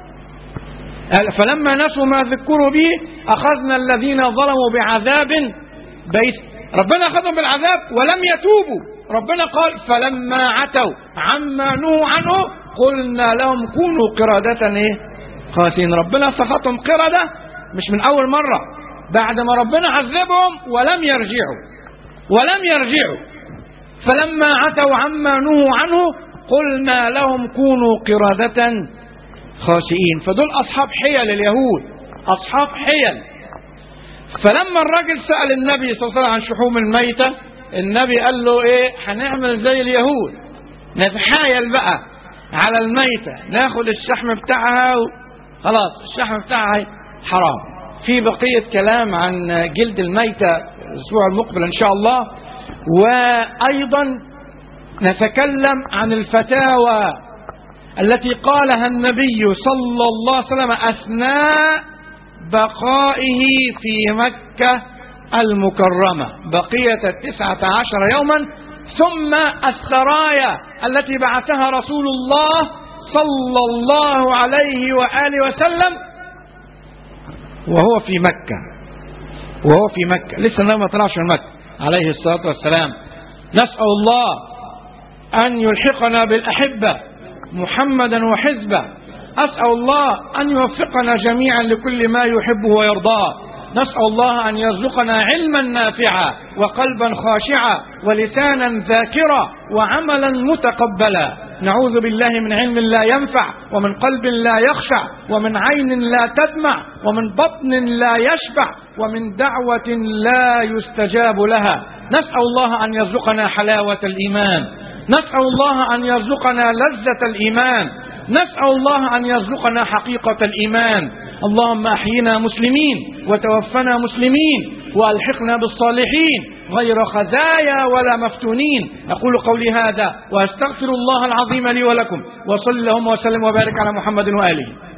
فلما نسوا ما ذكروا به أخذنا الذين ظلموا بعذاب بيت ربنا أخذهم بالعذاب ولم يتوبوا ربنا قال فلما عتوا عما نهوا عنه قلنا لهم كونوا قردة ايه خاسين ربنا سخطهم قردة مش من أول مرة بعد ما ربنا عذبهم ولم يرجعوا ولم يرجعوا فلما عتوا عما نهوا عنه قلنا لهم كونوا قردة خاسئين فدول أصحاب حيل اليهود أصحاب حيل فلما الراجل سأل النبي صلى الله عليه وسلم عن شحوم الميتة النبي قال له ايه هنعمل زي اليهود نتحايل بقى على الميتة ناخد الشحم بتاعها خلاص الشحم بتاعها حرام في بقية كلام عن جلد الميتة الأسبوع المقبل إن شاء الله وأيضا نتكلم عن الفتاوى التي قالها النبي صلى الله عليه وسلم أثناء بقائه في مكة المكرمة بقية التسعة عشر يوما ثم السرايا التي بعثها رسول الله صلى الله عليه وآله وسلم وهو في مكة وهو في مكة لسه النبي ما طلعش من مكة عليه الصلاة والسلام نسأل الله أن يلحقنا بالأحبة محمدا وحزبه أسأل الله أن يوفقنا جميعا لكل ما يحبه ويرضاه نسأل الله أن يرزقنا علما نافعا وقلبا خاشعا ولسانا ذاكرا وعملا متقبلا نعوذ بالله من علم لا ينفع ومن قلب لا يخشع ومن عين لا تدمع ومن بطن لا يشبع ومن دعوة لا يستجاب لها نسأل الله أن يرزقنا حلاوة الإيمان نسأل الله أن يرزقنا لذة الإيمان نسأل الله أن يرزقنا حقيقة الإيمان اللهم أحينا مسلمين وتوفنا مسلمين وألحقنا بالصالحين غير خزايا ولا مفتونين أقول قولي هذا وأستغفر الله العظيم لي ولكم وصل اللهم وسلم وبارك على محمد وآله